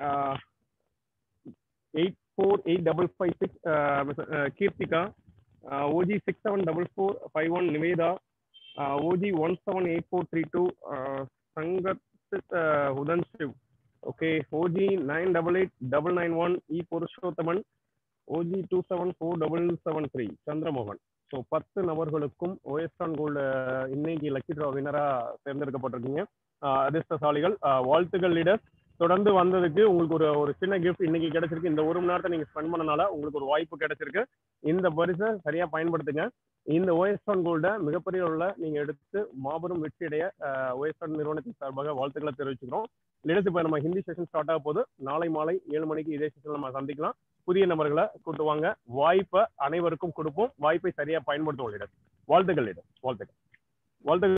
eight four eight double five six Keerthika OG six seven double four five one Nivetha OG one seven eight four three two சங்கத் உதன் சிவ் okay OG nine double eight double nine one E Purushothaman OG two seven four double seven three Chandramohan so பத்து நபர்களுக்கும் ஓஎஸ்டான் கோல்டு இன்னைக்கு லக்கி ட்ரா வினரா தேர்ந்தெடுக்கப்பட்டிருக்கீங்க ஆஹ் அதிர்ஷ்டசாலிகள் ஆஹ் வாழ்த்துக்கள் லீடர்ஸ் தொடர்ந்து வந்ததுக்கு உங்களுக்கு ஒரு ஒரு சின்ன கிஃப்ட் இன்னைக்கு கிடைச்சிருக்கு இந்த ஒரு மணி நேரத்தை நீங்க ஸ்பெண்ட் பண்ணனால உங்களுக்கு ஒரு வாய்ப்பு கிடைச்சிருக்கு இந்த பரிசை சரியா பயன்படுத்துங்க இந்த ஓஎஸ்டான் கோல்டை மிகப்பெரிய அளவுல நீங்க எடுத்து மாபெரும் வெற்றியடைய ஓஎஸ்டான் நிறுவனத்தின் சார்பாக வாழ்த்துக்களை தெரிவிச்சுக்கிறோம் லீடர்ஸ் இப்போ நம்ம ஹிந்தி செஷன் ஸ்டார்ட் ஆக போது நாளை மாலை ஏழு மணிக்கு இதே செஷன் நம்ம சந்திக்கலாம் புதிய நபர்களை கூட்டு வாங்க வாய்ப்பை அனைவருக்கும் கொடுப்போம் வாய்ப்பை சரியா பயன்படுத்துவோம் லீடர் வாழ்த்துக்கள் லீடர் வாழ்த்துக்கள் வாழ்த்துக்கள்